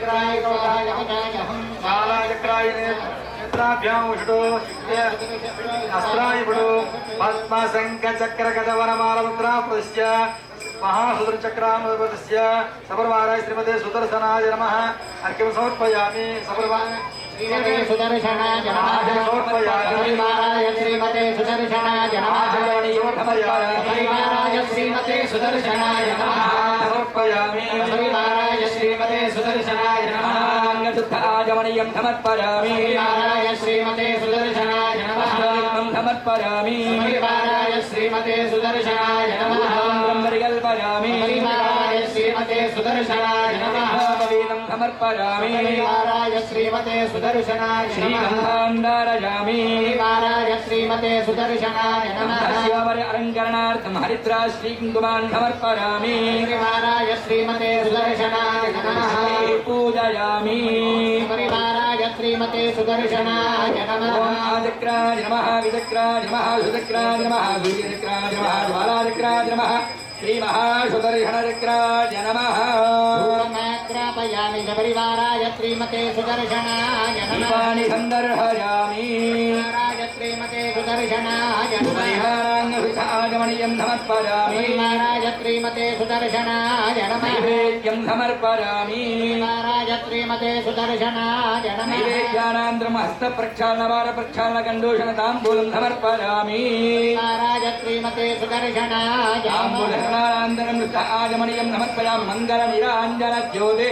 బాలాచక్రాయ నేత్రాభ్యాం విషడు అస్త్రాయుడు పద్మ శంఖ చక్ర గదవనమాల ముద్రాపృశ్య మహాసుదర్చక్రామృతస్య సపర్వారాయ శ్రీమతే సుదర్శనాయ నమ అర్ఘ్యం సమర్పయామి సపర్వా శ్రీమతే సుదర్శనాయ నమః పరివారాయ శ్రీమతే సుదర్శనాయ నమః పరివారాయ శ్రీమతే సుదర్శనాయ నమః సమర్పయామి పరివారాయ శ్రీమతే సుదర్శనాయ నమః ఆజమనీయం సమర్పయామి పరివారాయ శ్రీమతే సుదర్శనాయ నమః సమర్పయామి పరివారాయ శ్రీమతే సుదర్శనాయ నమః కల్పయామి పరివారాయ శ్రీమతే సుదర్శనాయ నమః వేదం సమర్పయామి పరివారాయ శ్రీమతే సుదర్శనాయ నమః శ్రీగంధాండారయామి పరివారాయ శ్రీమతే సుదర్శనాయ నమః శివరి అలంకరణార్థం హరిద్రా శ్రీకుంకుమాన్ సమర్పయామి పరివారాయ శ్రీమతే సుదర్శనాయ నమః పూజయామి పరివారాయ శ్రీమతే సుదర్శనాయ నమః ఓం ఆచక్రాయ నమః విచక్రాయ నమః సుచక్రాయ నమః సూర్యచక్రాయ నమః జ్వాలాచక్రాయ నమః శ్రీ మహాసుదర్శనచక్రాయ నమః ూర్ణాగ్రాపయామి చ పరివారాయ శ్రీమతే సుదర్శనాయ నమః దీపాని సందర్శయామి పరివారాయ శ్రీమతే సుదర్శనాయ నమః పరిహారాంగమణీయం సమర్పయామి పరివారాయ శ్రీమతే సుదర్శనాయ నమః నైవేద్యం సమర్పయామి పరివారాయ శ్రీమతే సుదర్శనాయ నమః నైవేద్యానాంతరం హస్త ప్రక్షాళన వార ప్రక్షాళన కండోషణ తాంబూలం సమర్పయామి పరివారాయ శ్రీమతే సుదర్శనాయ నమః తాంబూలనానంతరం ఆజమణీయం సమర్పయామి మంగళ నిరాంజన జ్యోతి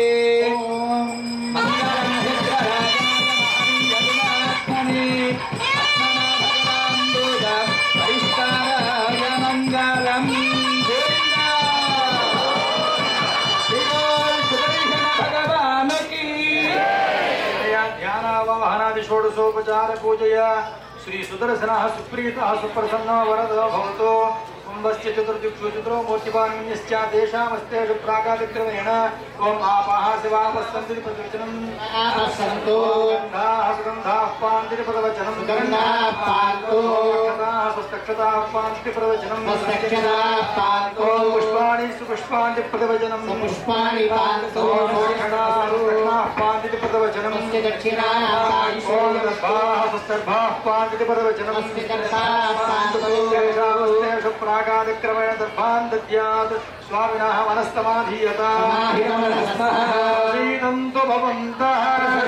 మంగళం పరిష్కారాయ మంగళం భగవానకి ధ్యానావాహనాది షోడశోపచార పూజయ శ్రీ సుదర్శన సుప్రీత సుప్రసన్న వరద భవతో కుంభస్య చతుర్దిక్షు చతురో మూర్తిపాన్యశ్చ తేషామస్తేషు ప్రాకాదిక్రమేణ ఓం ఆపాహ శివాపస్సంతి ప్రతివచనం ఆపస్సంతు గంధాః సుగంధాః పాంతిరి పదవచనం సుగంధాః పాంతు అక్షతాః సుస్తక్షతాః పాంతి ప్రవచనం స్వస్తక్షరాः పాంతు ఓం పుష్పాణి సుపుష్పాంతి ప్రతివచనం పుష్పాణి పాంతు పాంతి ప్రతివచనం తస్య దక్షిణాः పాంతు ఓం దర్భాః సుస్తర్భాః పాంతి ప్రతివచనం తస్య దర్భాः పాంతు తేషామస్తేషు ప్రాగాదిక్రమేణ దర్భాన్ దద్యాత్ స్వామినः మనస్తమాధీయత శ్రీతంతు భవంతः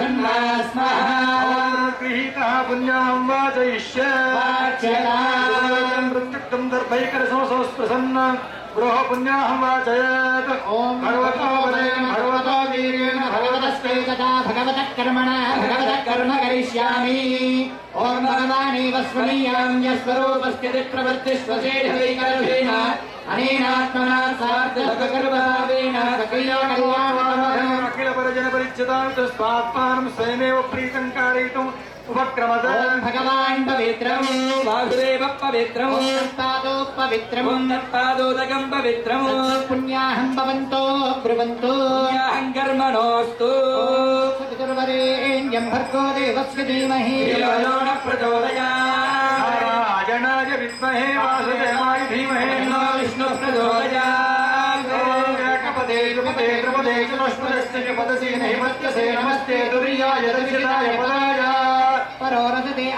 గృహీతः పుణ్యాం వాచయిష్య మృత్యుక్తం దర్భైకరసమసంస్పృశన్న గృహ పుణ్యాహం వాచయత్ ఓం భగవతో వదేన భగవతో వీర్యేణ భగవతస్కైకదా భగవతః కర్మణ భగవతः కర్మ కరిష్యామి ఓం భగవానేవ స్వనీయాం యస్వరూపస్థితి ప్రవృత్తిష్వశేషవైకల్పేన అనేనాత్మనా సార్థకర్మభావేన సకల్యా కళ్యాణం అఖిల పరిజన పరిచ్ఛిదాంత స్వాత్మానం స్వయమేవ ప్రీతం కారయితుం ఉపక్రమత ఓం భగవాన్ పవిత్రం వాసుదేవ పవిత్రం ఓం పాదో పవిత్రం ఓం తత్పాదోదకం పవిత్రం పుణ్యాహం భవంతో బ్రువంతు పుణ్యాహం కర్మణోస్తు పితుర్వరేణ్యం భర్గో దేవస్య ధీమహి యోన ప్రచోదయాత్ రాజనాయ విద్మహే వాసుదేవాయ ధీమహే తన్నో విష్ణు ప్రచోదయాత్ ఏకపదే త్రిపదే త్రిపదే చతుష్పదస్య పదసే నైమత్యసే నమస్తే దుర్యాయ దర్శితాయ పదాయ పరో రసతే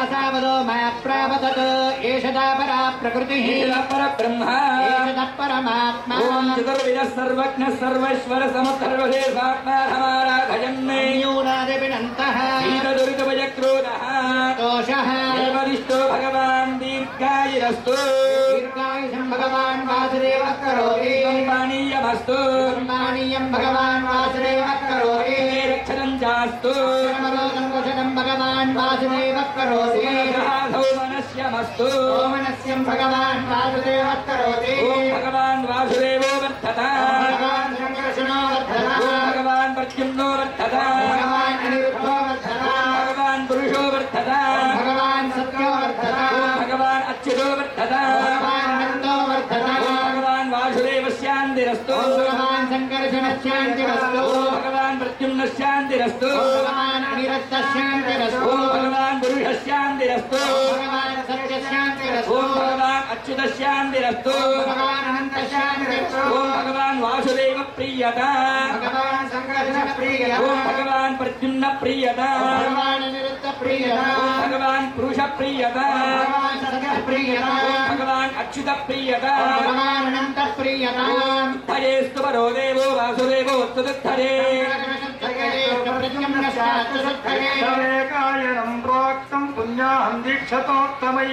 అసావదో మా ప్రావతత్ ఏషదా పరా ప్రకృతిః పరబ్రహ్మ ఏషద పరమాత్మా ఓం చతుర్విధ సర్వజ్ఞ సర్వేశ్వర సమర్థర్వదేశాత్మారాధయన్నే యూనాదిపినంతః శీత దురిత భయ క్రోధ దోషః దేవదిష్టో భగవాన్ దీర్ఘాయురస్తు దీర్ఘాయుషం భగవాన్ వాసుదేవ కరోతి పానీయమస్తు పానీయం భగవాన్ వాసుదేవ కరోతి రక్షణం చాస్తు పరమరోగం కుశలం భగవాన్ వాసుదేవ కరోతి సౌమనస్యమస్తు ఓమనస్యం భగవాన్ వాసుదేవ కరోతి ఓం భగవాన్ వాసుదేవో వర్ధత భగవాన్ సంకర్షణో వర్ధన ఓం భగవాన్ ప్రద్యుమ్నో వర్ధత భగవాన్ అనిరుద్ధో వర్ధన భగవాన్ పురుషో వర్ధత భగవాన్ సత్యో వర్ధన ఓం భగవాన్ అచ్యుతో వర్ధత భగవాన్ అనంతో వర్ధన ఓం భగవాన్ వాసుదేవస్యాంతిరస్తు భగవాన్ సంకర్షణ శాంతిరస్తు ఓం భగవాన్ ప్రద్యుమ్నశాంతిరస్తు భగవాన్ అనిరుద్ధ శాంతిరస్తు ఓం భగవాన్ పురుషశాంతిరస్తు భగవాన్ సత్య శాంతిరస్తు ఓం భగవాన్ అచ్యుతశాంతిరస్తు భగవాన్ అనంత శాంతిరస్తు ఓం భగవాన్ వాసుదేవ ప్రియత భగవాన్ సంకర్షణ ప్రియ ఓం భగవాన్ ప్రద్యుమ్న ప్రియత భగవాన్ అనిరుద్ధ ప్రియ ఓం భగవాన్ పురుష ప్రియత భగవాన్ సత్య ప్రియ ఓం భగవాన్ అచ్యుత ప్రియత భగవాన్ అనంత ప్రియ ధయేస్తు పరో దేవో వాసుదేవో ధరే సవేకాయనం ప్రోక్తం పుణ్యాహం దీక్షతోత్తమై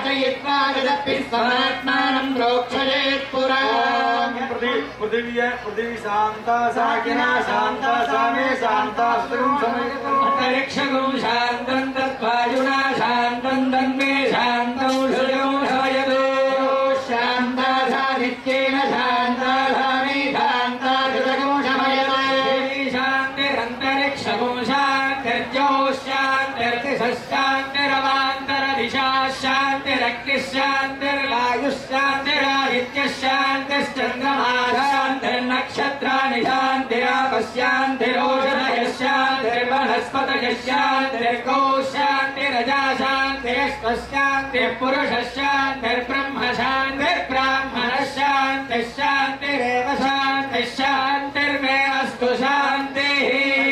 ఆత్మానం ప్రోక్షయేత్ పురా పృథి పృథివ్య పృథివీ శాంత సాకిన శాంత సామే శాంత స్థిరం సమయతం అంతరిక్షగం శాంతం తద్వాయునా శాంతం తన్మే శాంతం శ్రుయం శమయదు శాంతాధారిత్యేన శాంతాధారి శాంతాధృతగం శమయతే శాంతిరంతరిక్షగం శాంతిర్జో శాంతిర్దిశాంతిరవాంతరదిశా శాంతిరగ్ని శాంతిర్వాయు శాంతిరాదిత్య శాంతిశ్చంద్రమా శాంతిర్నక్షత్రాణి శాంతిరాపశాంతిరోషధయ శాంతిర్వనస్పతయ శాంతిర్గో శాంతిరజా శాంతిరస్వశాంతిర్పురుష శాంతిర్బ్రహ్మ శాంతిర్బ్రాహ్మణ శాంతి శాంతిరేవ శాంతి శాంతిర్మే అస్తు శాంతిః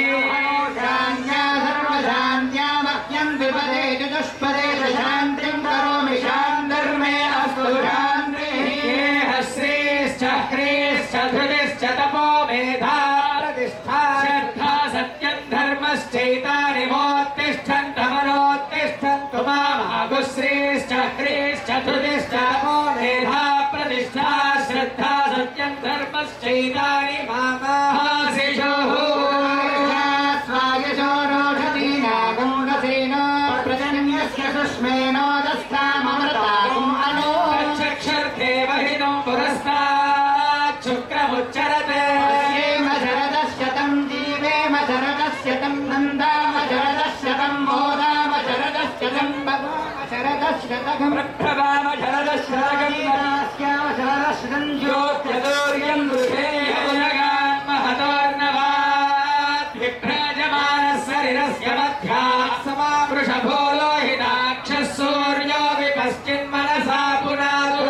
శాంత్యా సర్వశాంత్యామహ్యం విపదే చతుష్పదే చ శాంతిం కరోమి శాంతిర్మే అస్తు శాంతిః శ్రీశ్చ హ్రీశ్చ ధృతిశ్చ తపో మేధా ప్రతిష్ఠా శ్రద్ధా సత్యం ధర్మశ్చైతాని మోత్తిష్టంతమనోత్తిష్టంతు మామాగుశ్రీశ్చ హ్రీశ్చ ధృతిశ్చ తపో మేధా ప్రతిష్ఠా శ్రద్ధా సత్యం ధర్మశ్చైతాని మామాశిషోః స్వాయశో రోషధీనాగం రసేనో ప్రజన్యస్య సుష్మేనో దస్తామమృతాగం అనో చక్షుర్దేవహితం పురస్తాత్ శుక్రముచ్చరతే పశ్యేమ శరదశతం జీవేమ శరదశతం నందామ శరదశతం మోదామ శరదశతం భవామ శరదశతకం ప్రభామ శరదశ్రగం శ్యామ శరదశతం జ్యోత్యదూర్యం దృశే యమునగాన్ మహతోర్నవాత్ విభ్రాజమానశరీరస్య మధ్యా సమావృషభో లోహితాక్షः సూర్యో విపశ్చిన్మనసా పునాదు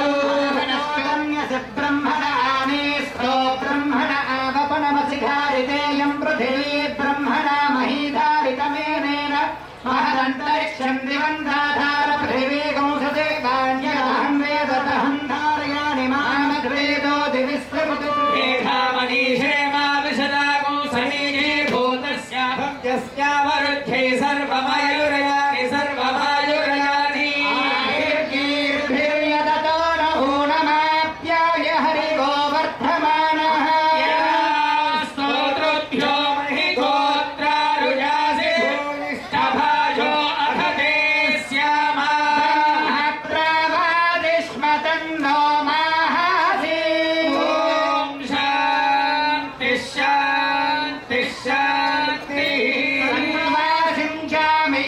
బ్రహ్మణ ఆనేస్తో బ్రహ్మణ ఆవపణమసిఘారితేయం పృథివీ బ్రహ్మణ మహీధారితమేనేన మహదంతరిక్షం దివంధాధార పృథివీ కంసతే కాన్యహం వేదతహం ధారయాని మామద్వేదో దివిశ్రమతు మేధామనీషే మా విశదాగో సమీజే భూతస్య భవ్యస్యావరుధ్యై సర్వమయూరయాని సర్వమాయురయాని ఆయుర్గీర్భిర్యదతో నమూనమాప్యాయ హరి గోవర్ధమానః స్తోత్రుభ్యో మహి గోత్రారుజాసి భూయిష్టభాజో అథతే శ్యామా ప్రావాదిష్మతన్నో మాహాసి ఓం శాంతి శాంతి శాంతి సన్నివాసించామి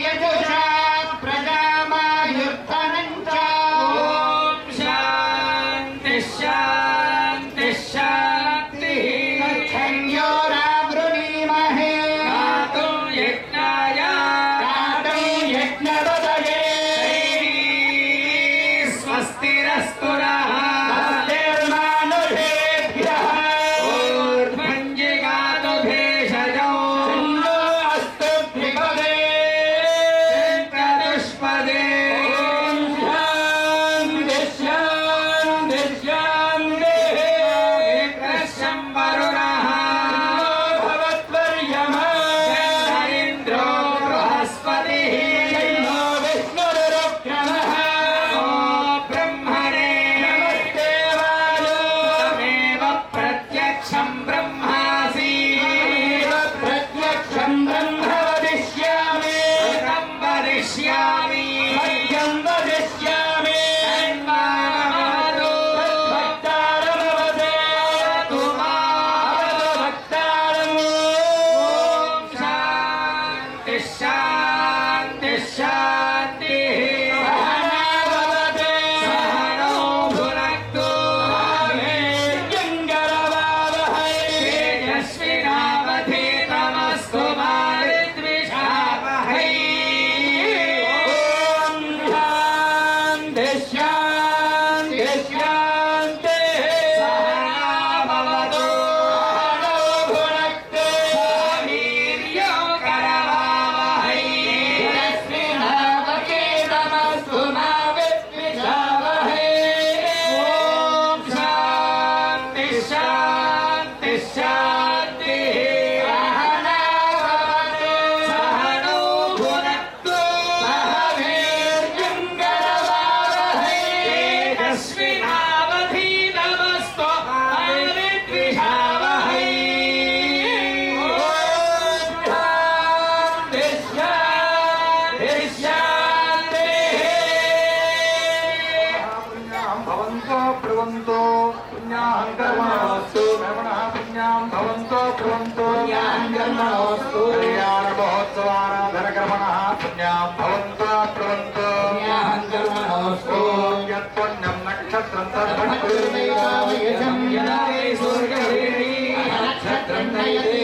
పుణ్యాం భవంతో భవంతో పుణ్యాహంకర్మణోస్తు కళ్యాణ మహోత్సవారాధనకర్మణః పుణ్యాం భవంతో భవంతో పుణ్యాహంకర్మణోస్తు యత్పుణ్యం నక్షత్రం తద్భక్తుర్దైవావయజం యదా వై సూర్యవేణి నక్షత్రం నయతే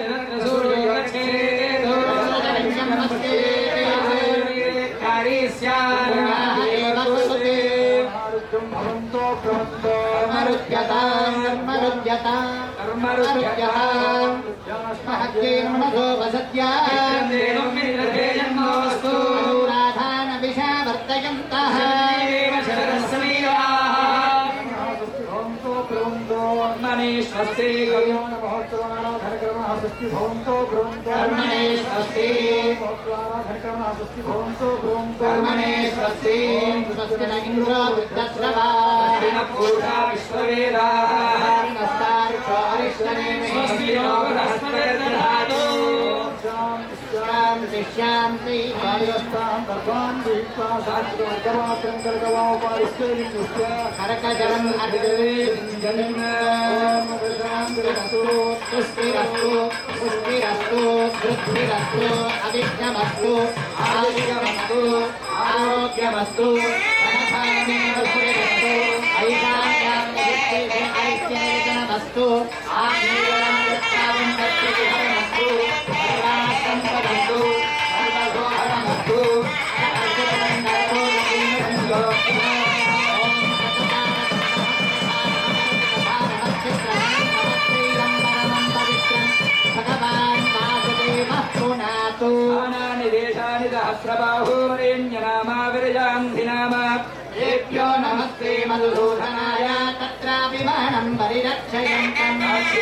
నమస్తే భవంతో భవంతో కర్మరుద్యతాం కర్మరుద్యతాం కర్మరుద్యతాం మహత్యేన మనసో వసత్యా రాధాన విషావర్తయంతః భవంతో భవంతో స్వస్తి కళ్యాణ మహోత్సవారాధనకర్మణः స్వస్తి భవంతో భవంతో కర్మణే స్వస్తి మహోత్సవారాధనకర్మణः స్వస్తి భవంతో భవంతో కర్మణే స్వస్తి స్వస్తి న ఇంద్రో వృద్ధశ్రవా పూషా విశ్వవేదా నస్తార్షో అరిష్టనేమి స్వస్తి నో బృహస్పతిర్దధాతు శాంతి శాంతి తాం గర్భాన్ దీప్తా శాస్త్రవర్గమాత్రం కరకవాపారిశ్చేరిత్య కరకజలం అభివృద్ధిరస్తు పుష్టిరస్తు పుష్టిరస్తు వృద్ధిరస్తు అవిఘ్నమస్తు ఆరోగ్యమస్తు ఆరోగ్యమస్తు ధనధాన్యమస్తు ఐశ్వర్యమస్తు ఆగ్నేయం సత్యమస్తు సర్వాసంపదస్తు సర్వభోహరమస్తు భగవాన్ వాసుదేవః పునాతు ఆనాని దేశాని సహస్రబాహూరేణ్యనామా విరజాంధినామా ఏభ్యో నమస్తే మధుసూదనాయ తత్రాపి మహనం పరిరక్షయంతం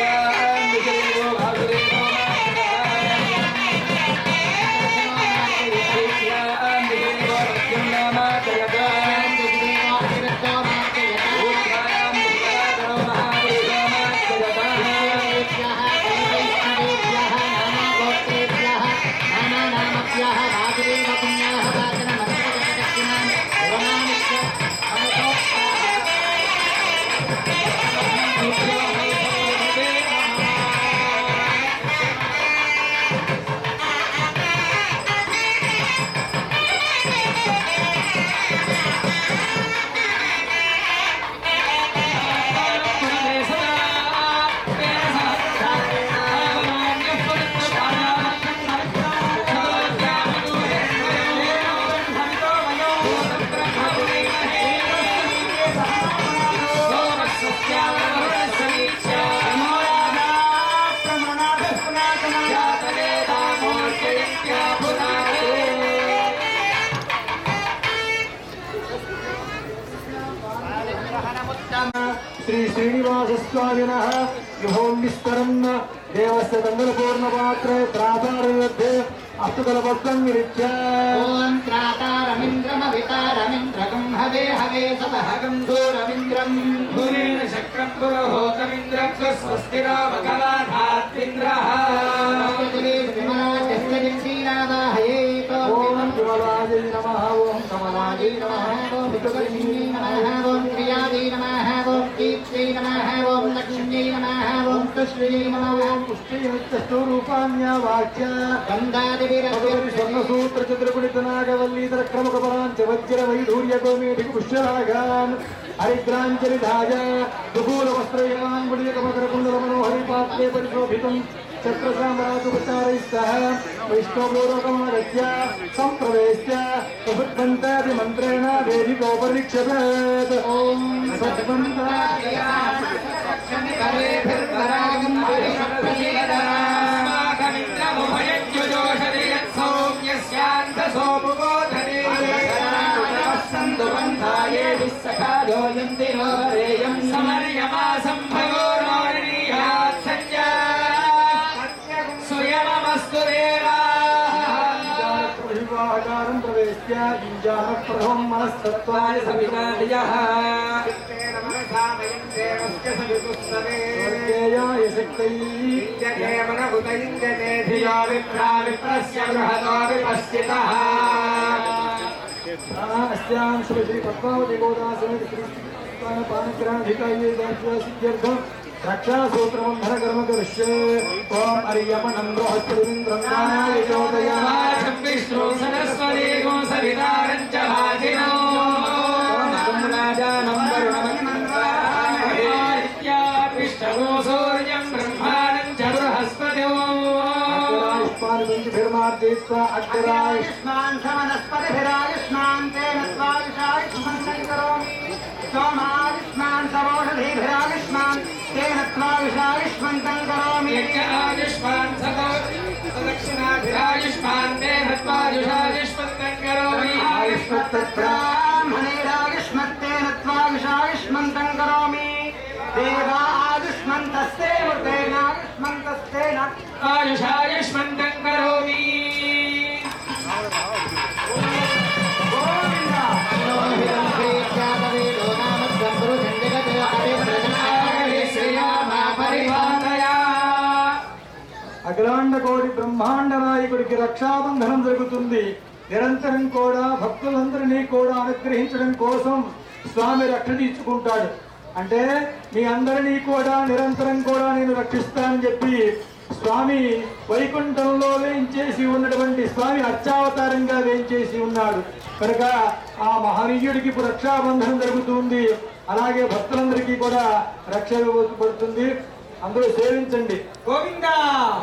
శ్రీ శ్రీనివాసస్వామినः విభోన్విస్తరन् దేవस्य దండలపూర్ణపాత్రే ప్రాతారయోध्ये అష్టదలపత్రం విరిచ్య ఓం త్రాతారమింద్రమవితారమింద్రకం హవే హవే సదహగం దూరమింద్రం గురేణ శక్రం పురోహోతమింద్రం స్వస్తిరామకలాధాత్మింద్రః ఓం విమలాయ నమః ఓం కమలాయ నమః ఓం వికృతిన్యై నమః ఓం ప్రియాదీ నమః ఓం కీర్త్యై నమః ఓం లక్ష్మ్యై నమః ఓం తుష్ట్యై నమః ఓం పుష్టియుక్తస్వరూపాణ్యా వాక్య గంగాదివిరస్య స్వర్ణసూత్ర చతుర్గుణిత నాగవల్లీధర క్రమక పరాంచ వజ్ర వైఢూర్య గోమేధిక పుష్యరాగాన్ హరిద్రాంజలిధాయ దుగూల వస్త్రయాన్ గుడియక మకర కుండల మనోహరి పాత్రే పరిశోభితం చక్రసామరాజుపచారైస్తः వైష్ణవోరకమాగత్య సంప్రవేశ్య ప్రభుత్వంతాది మంత్రేణ వేదికోపరిక్షపేత్ ఓం సద్వంతాయ కరేభిర్వరాగం వివాహకారం ప్రవేశ్య గింజాన ప్రథమం మనస్తత్వాయ స్వర్గేయాయ శక్తై अस्यां श्री श्री पद्मावती गोदा समेत श्री पानग्रहाधिकार्य सिद्ध्यर्थम రక్షాసూత్రబంధన కర్మ కరిష్యే ఓం అరియమణం బృహస్పతింద్రం దానాయ చోదయామి విష్ణు సరస్వతి గో సవితారం చ భాజినో రాజానం వరుణమిత్యాపిష్టగో సూర్యం బ్రహ్మాణం చ బృహస్పతి భిర్మార్జయిత్వా అగ్రాయ ఆయుష్మాన్ సమనస్పతిభిరాయుష్మాన్ తేన త్వాయుషాయుష్మన్ కరోమి సోమాయుష్మాన్ సవోషధీభిరాయుష్మాన్ తేన త్వాయుషాయుష్మన్ కరోమి ఆయుష్మాన్ సదో సదక్షిణాభిరాయుష్మాన్ తే హత్వాయుషాయుష్మంతం కరోమి బ్రాహ్మణేరాయుష్మత్తేన త్వాయుషాయుష్మంతం కరోమి దేవాయుష్మంతస్తే మృతేనాయుష్మంతస్తేన ఆయుషాయుష్మంతం కరోమి శ్రీరామ పరిపాలయా అఖిలాండ కోటి బ్రహ్మాండ నాయకుడికి రక్షాబంధనం జరుగుతుంది నిరంతరం కూడా భక్తులందరినీ కూడా అనుగ్రహించడం కోసం స్వామి రక్ష తీసుకుంటాడు అంటే మీ అందరినీ కూడా నిరంతరం కూడా నేను రక్షిస్తానని చెప్పి స్వామి వైకుంఠంలో వేయించేసి ఉన్నటువంటి స్వామి అర్చావతారంగా వేయించేసి ఉన్నాడు కనుక ఆ మహనీయుడికి ఇప్పుడు రక్షాబంధనం జరుగుతుంది అలాగే భక్తులందరికీ కూడా రక్ష ఇవ్వబడుతుంది అందరూ సేవించండి గోవిందా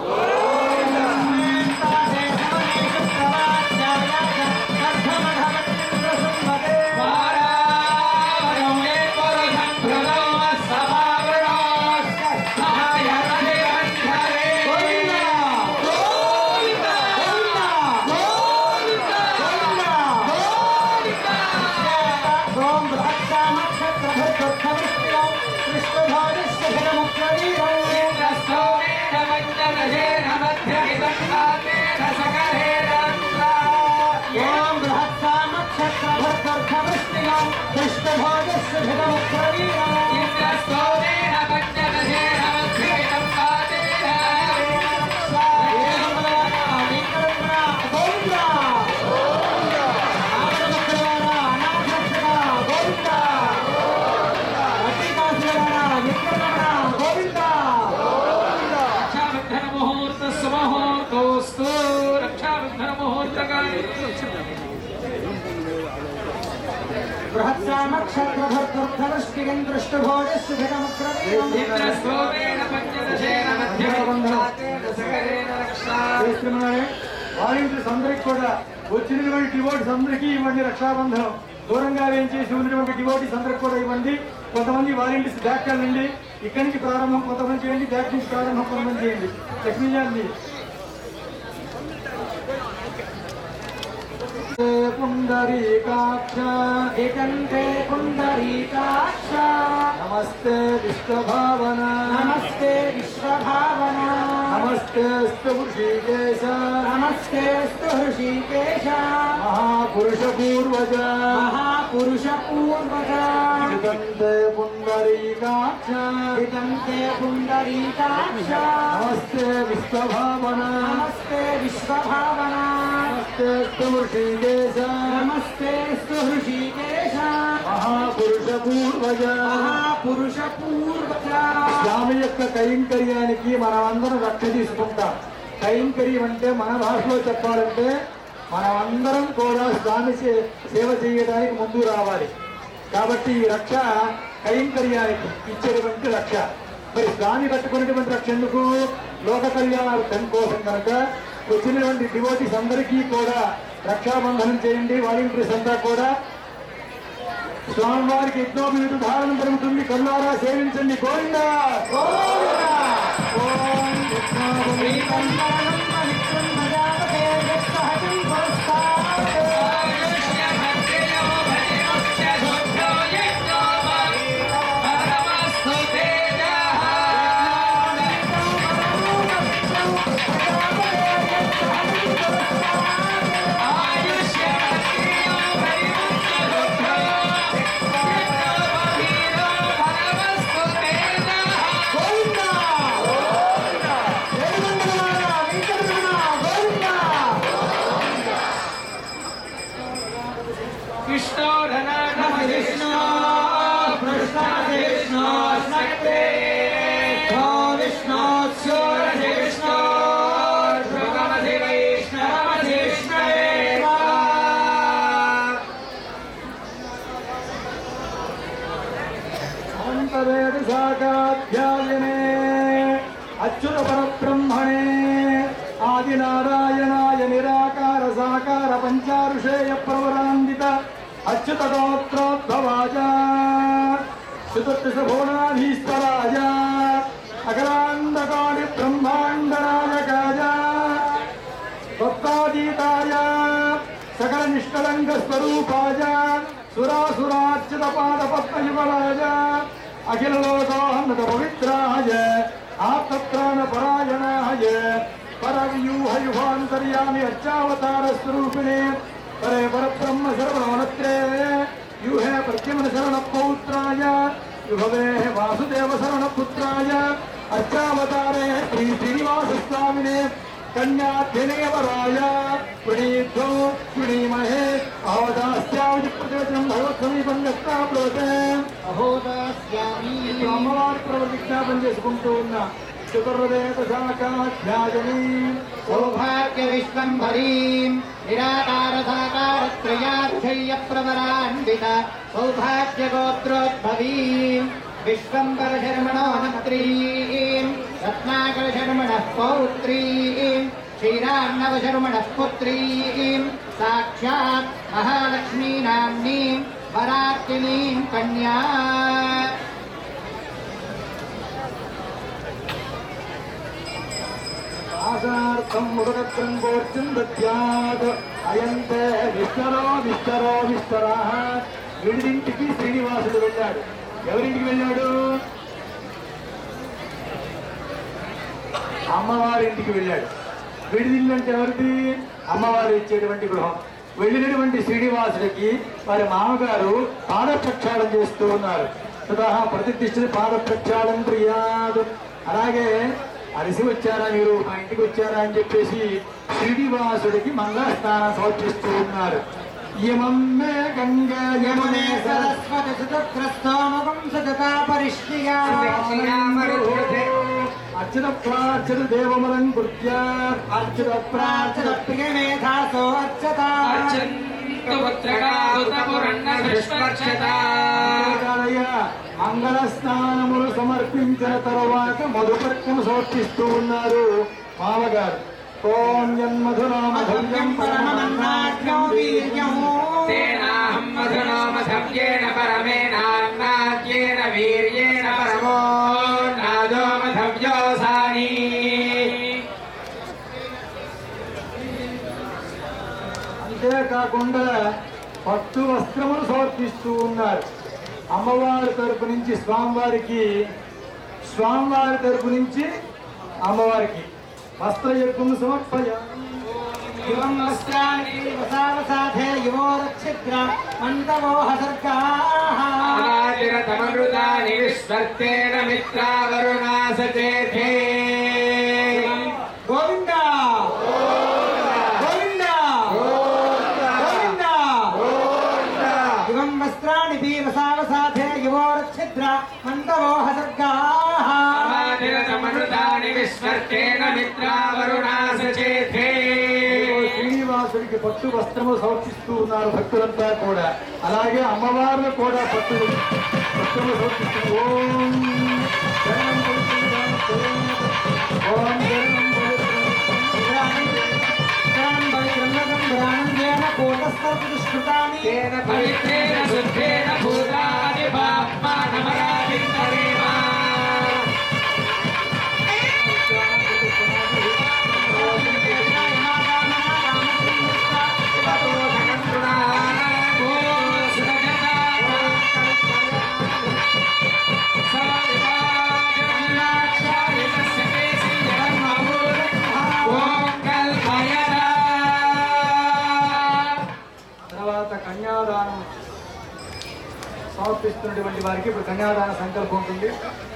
ఓం బృహత్సామక్షత్రభర్గర్భవృష్టిగం కృష్ణభోజస్సు భిగముఖ్రవీరం రక్షాబంధన ముహూర్త సుముహూర్తోస్తు రక్షాబంధన ముహూర్తకాలి బృహత్సామక్షత్రభర్గర్భవృష్టిగం కృష్ణభోజస్సు భిగముఖ్రవీరం ఇంద్రస్తోమేన పంచదశేన మధ్యమంత్రాతేన సకలేన రక్షా చేస్తున్నాడే వాలంటీర్స్ అందరికి కూడా వచ్చినటువంటి డివోటీస్ అందరికీ ఇవ్వండి రక్షాబంధనం దూరంగా వేయించేసి ఉన్నటువంటి డివోటీస్ అందరికి కూడా ఇవ్వండి కొంతమంది వాలంటీర్స్ బ్యాక్ వెళ్ళండి ఇక్కడి నుంచి ప్రారంభం కొంతమంది చేయండి బ్యాక్ నుంచి ప్రారంభం కొంతమంది చేయండి లక్ష్మీజాంతి పుండరీకాక్ష ఏకంతే పుండరీకాక్ష నమస్తే విశ్వభావన నమస్తే విశ్వభావన నమస్తే ఋషికేశ నమస్తే హృషికేశ మహాపురుష పూర్వజ మహాపురుష పూర్వజ శ్రీకంతే పుండరీకాక్ష విదంతే పుండరీకాక్ష నమస్తే విశ్వభావన నమస్తే విశ్వభావన నమస్తే ఋషికేశ నమస్తే హృషికేశ మహాపురుష పూర్వజ మహాపురుష పూర్వజ స్వామి యొక్క కైంకర్యానికి మనమందరం రక్ష తీసుకుంటాం కైంకర్యం అంటే మన భాషలో చెప్పాలంటే మనమందరం కూడా స్వామి సే- సేవ చేయడానికి ముందు రావాలి కాబట్టి ఈ రక్ష కైంకర్యానికి ఇచ్చేటువంటి రక్ష మరి స్వామి కట్టుకున్నటువంటి రక్ష ఎందుకు లోక కళ్యాణార్థం కోసం కనుక వచ్చినటువంటి డివోటీస్ అందరికీ కూడా రక్షాబంధనం చేయండి వాలంటీర్స్ అంతా కూడా స్వామివారికి యజ్ఞోపేత ధారణ జరుగుతుంది కల్లారా సేవించండి గోవింద ఓం యజ్ఞోపవీతం గోవింద కౌశేయ ప్రవరాన్విత అచ్యుతగోత్రోద్భవాజ శుతృషభోనాధీశ్వరాజ అఖలాండకాడి బ్రహ్మాండరాజకాజ భక్తాతీతాయ సకల నిష్కలంక స్వరూపాయ సురాసురార్చిత పాద పద్మయుగరాజ అఖిల లోకాహ్మత పవిత్రాయ ఆత్మత్రాణ పరాయణాయ పరవ్యూహ యుహాంతర్యామి అర్చావతార స్వరూపిణే పరే పరబ్రహ్మ శరవణత్రే యూహే ప్రత్యమన శరణ పౌత్రాయ యుభవే వాసుదేవ శరణ పుత్రాయ అర్చావతారే శ్రీ శ్రీనివాస స్వామినే కన్యాధ్యనేవరాయ ప్రణీతో ప్రణీమహే అవదాస్యామి ప్రతివచనం భగవత్ సమీపం గస్తాప్లోతే అహోదాస్యామి అమ్మవారి ప్రతిజ్ఞాపన చేసుకుంటూ ఉన్న చతుర్వేద శాఖాధ్యాయని సౌభాగ్య విశ్వంభరీం నిరాకార సాకార త్రయాధ్యయ ప్రవరాన్విత సౌభాగ్య గోత్రోద్భవీం విశ్వంబర శర్మణోనత్రీం రత్నాకర శర్మణ పౌత్రీం క్షీరాన్నవ శర్మణ పుత్రీం సాక్షాత్ మహాలక్ష్మీ నామ్నీం వరార్తినీం కన్యా ఆశార్థం ముదరత్రం గోర్చం దత్యాత్ అయంతే విస్తరో విస్తరో విస్తరా వీడింటికి శ్రీనివాసుడు వెళ్ళాడు ఎవరింటికి వెళ్ళాడు అమ్మవారింటికి వెళ్ళాడు విడిదిల్లు అంటే ఎవరిది అమ్మవారు ఇచ్చేటువంటి గృహం వెళ్ళినటువంటి శ్రీనివాసుడికి వారి మామగారు పాద ప్రక్షాళన చేస్తూ ఉన్నారు తదా ప్రతిష్ఠిత పాద ప్రక్షాళన ప్రియాదు అలాగే అలసి వచ్చారా మీరు మా ఇంటికి వచ్చారా అని చెప్పేసి శ్రీనివాసుడికి మంగళ స్నానం సమర్పిస్తూ ఉన్నారు యమమ్మే గంగా యమునే సరస్వతి సుతగ్రస్తోముఖం సతతా పరిష్క్రియా అర్చన ప్రార్చన దేవమలం కృత్య అర్చన ప్రార్చన ప్రియమేధాసో అర్చత కాలయ మంగళ స్నానములు సమర్పించిన తరువాత మధుపర్కను సమర్పిస్తూ ఉన్నారు మామగారు ఓం జన్మధునామధుర్యం పరమమన్నాజ్ఞో వీర్యం తేనాహం మధునామధవ్యేన పరమేనాన్నాద్యేన వీర్యేణ పరమో నాదో మధవ్యోసాని అంతేకాకుండా పట్టు వస్త్రములు సమర్పిస్తూ ఉన్నారు అమ్మవారి తరపు నుంచి స్వామివారికి స్వామివారి తరపు నుంచి అమ్మవారికి వస్త్రయజ్ఞం సమర్పయ యువం వస్త్రాణి వసావసాధే యువోరక్షిద్ర మందమోహ సర్గాః అనాదిరతమృతాని విశ్వర్తేన మిత్రావరుణాసచేతే గోవింద గోవింద గోవింద యువం వస్త్రాణి వసావసాధే యువోరక్షిద్ర మందమోహ సర్గాః అనాదిరతమృతాని విశ్వర్తేన మిత్రావరుణాసచేతే శ్రీనివాసుడికి పట్టు వస్త్రము సమర్పిస్తూ ఉన్నారు భక్తులంతా కూడా అలాగే అమ్మవార్లు కూడా పట్టు వస్త్రము సమర్పిస్తూ ఓం శరణం పవిత్రం ఓం శరణం కోటస్థృతాని తేన పవిత్రేణ శుద్ధేన భూతాని పాప్మానమరాధింతరేమా తర్వాత కన్యాదానం సమర్పిస్తున్నటువంటి వారికి ఇప్పుడు కన్యాదాన సంకల్పం ఉంటుంది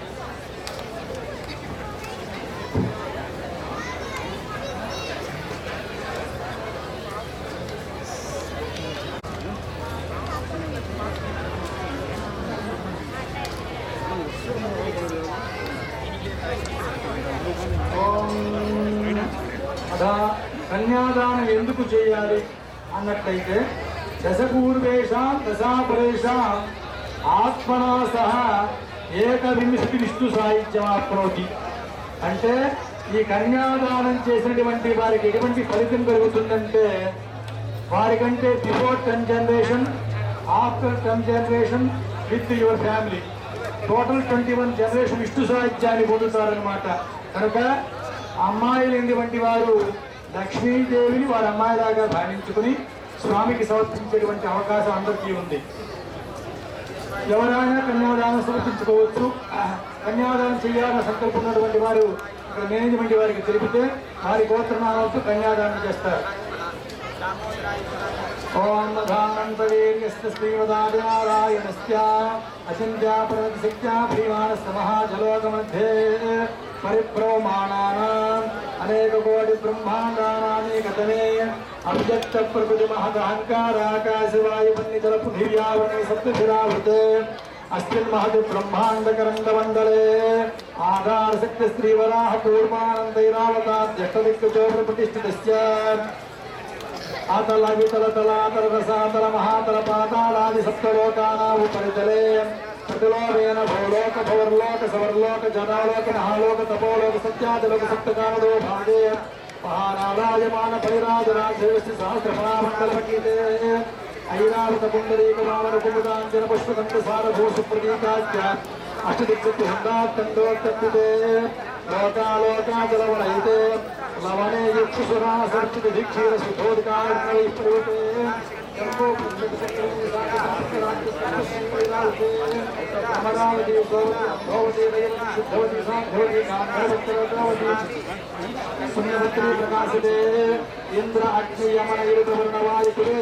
ఓం అదా కన్యాదానం ఎందుకు చేయాలి అన్నట్లయితే దశపూర్వేషాం దశాపరేషాం ఆత్మనా సహా ఏకవింశతి విష్ణు సాహిత్యమాప్నోతి అంటే ఈ కన్యాదానం చేసినటువంటి వారికి ఎటువంటి ఫలితం కలుగుతుందంటే వారికంటే before ten generation after ten generation with your family total twenty one generation Vishnu సాహిత్యాన్ని పొందుతారనమాట కనుక అమ్మాయిలేంది వంటి వారు లక్ష్మీదేవిని వారి అమ్మాయిలాగా భావించుకుని స్వామికి సమర్పించేటువంటి అవకాశం అందరికీ ఉంది ఎవరైనా కన్యాదానం సమర్పించుకోవచ్చు ఆ, కన్యాదానం చేయాలని సంకల్పం ఉన్నటువంటి వారు ఇక్కడ మేనేజ్మెంట్ వారికి తెలిపితే వారి గోత్రనామాలతో కన్యాదానం చేస్తారు ఓం మధానంతవేర్యస్య శ్రీమదానారాయణస్య అచింత్యా ప్రణతిశక్త్యా ప్రియమాణస్య మహాజలోకमध्ये పరిభ్రమమాణానాం అనేక కోటి బ్రహ్మాండానానేకతనే అవ్యక్త ప్రకృతి మహదహంకారాకాశవాయువన్నితల పృథివ్యావరణి సప్తశిరావృతే అస్మిన్ మహతి బ్రహ్మాండకరండమండలే ఆధారశక్తి శ్రీవరాహ కూర్మానందైరావతాధ్యష్టదిక్కు ప్రతిష్ఠితస్య అతల వితల తలాతల రసాతల మహాతల పాతాళాది సప్తలోకానాం ఉపరితలే ప్రతిలోకేన భూలోక భవర్లోక సవర్లోక జనాలోక మహాలోక తపోలోక సత్యాదిలోక సప్తకానదో భాగే మహానారాయమాన పరిరాజరాజేశ్వరి సహస్రమణామండలమకీతే ఐరావత పుండరీక వామన కుముదాంజన పుష్పకంఠ సారభూషు ప్రతీకాచ్య అష్టదిగ్గుప్త హృదాత్తండోత్తత్తుతే లోకాలోకాచలవనైతే లవణే యుక్షుసురా సర్చిత ధిక్షీర సుధోదికార్ణై ప్రవతే అమరావతి భవతి శుద్ధవతి సాధవతి కాంధవతి పుణ్యభద్రే ప్రకాశితే ఇంద్ర అగ్ని యమన ఇరుతవర్ణ వాయు కులే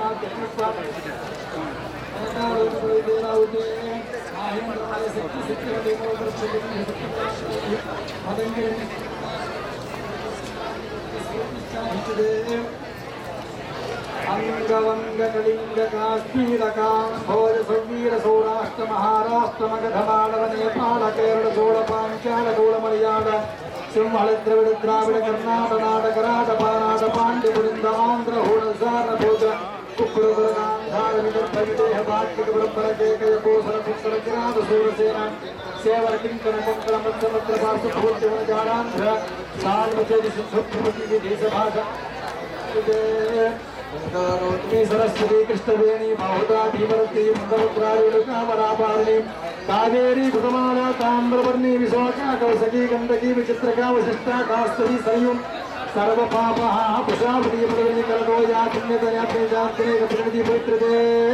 అంగవంగ కళింగ కాశ్మీర కాంభోజ సౌవీర సౌరాష్ట్ర మహారాష్ట్ర మగధ మాళవ నేపాళ కేరళ చోళ పాంచాల గౌళ మలయాళ సింహళ ద్రవిడ ద్రావిడ కర్ణాట నాటక రాట పానాట పాండ్య బృంద ఆంధ్ర హోళసార భోజ కుక్కుడుగురగాంధార విదర్భ విదేహ బాక్యక విడంబర కేకయ కోసర పుస్తర కిరాత సూరసేన సేవర కింకర కొంకర మధ్యమత్ర పార్శ్వ భూత్యవన జాడాంధ్ర సాల్వచేది సిద్ధుపతి దేశ భాష లక్ష్మీ సరస్వతి కృష్ణవేణి బాహుదా భీమరతి మందరుద్రాయుడు కామరాపారిణి కావేరీ కృతమాల తామ్రవర్ణి విశోక కౌసకీ గంధకీ విచిత్రకా వశిష్ట కాస్తవి సరయు సర్వపాప పుషాపతి పదవి కలదో యా పుణ్యత యాత్రే జాత్రే ప్రగతి పవిత్రతే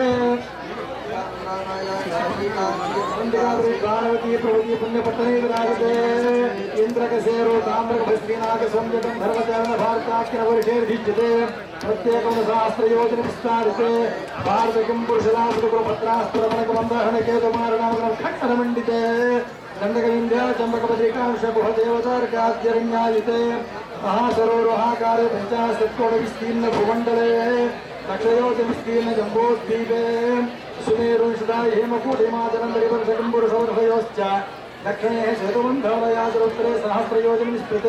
ప్రాణవతి ప్రవతి పుణ్యపట్టణే విరాజతే ఇంద్రకశేరో తామ్రక శ్రీనాథ సంయతం ధర్మచరణ భారతాఖ్య వర్షేర్భిజ్యతే ప్రత్యేకం సహస్రయోజన విస్తారితే భారతకం పురుషరాసుకు భద్రాస్త్రమణక మందహణ కేతుమారణామకం ఖట్టనమండితే దండకవింధ్యా చంబకపత్రికాంశ గుహ దేవతార్కాద్యరణ్యాయుతే మహాసరోరుహాకారే పంచాశత్కోణ విస్తీర్ణ భూమండలే దక్షయోజ విస్తీర్ణ జంబోద్వీపే సుమేరుషుడా హేమకూటిమాదనందరివర్షకం పురుషోర్భయోశ్చ దక్షిణే శతబంధవయాదురుత్తరే సహస్రయోజన విస్మృతే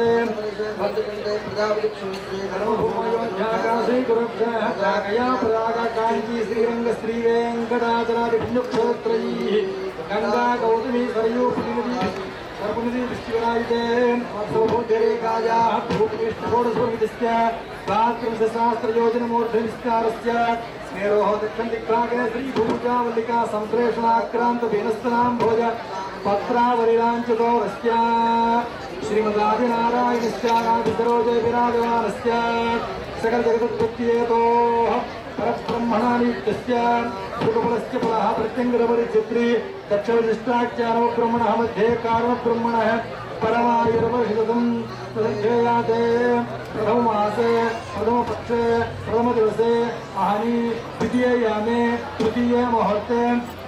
శ్రీగురుభ్యా ప్రయాగ కాంచీ శ్రీరంగ శ్రీ వెంకటాచలాది పుణ్యక్షేత్రై గంగా గౌతమి సరయూ పుణ్యనది సర్వనిధి విష్ణురాయితే సౌభోగ్యరేకాయా భూపతిష్ఠోడస్వర్గస్య సహస్రయోజనమూర్ధవిస్తారస్య స్నేరోహ దక్షిణ దిక్రాగే శ్రీ భూజావల్లికా సంశ్లేషణాక్రాంత వీనస్తనాం భోజ పత్రావలిరాంచదోరస్య శ్రీమదాదినారాయణస్యానాదిసరోజే విరాజమానస్య సకల జగదుత్పత్తియేతో పరబ్రహ్మణానిత్యస్య భూగఫలస్య ఫలः ప్రత్యంగరపరిచిత్రి దక్షవిశిష్టాఖ్యానవబ్రహ్మణः मध्ये कारणब्रह्मणः परमायुर्वर्षितं तदध्ययाते प्रथममासे प्रथमपक्षे प्रथमदिवसे अहनि द्वितीययामे तृतीये मुहूर्ते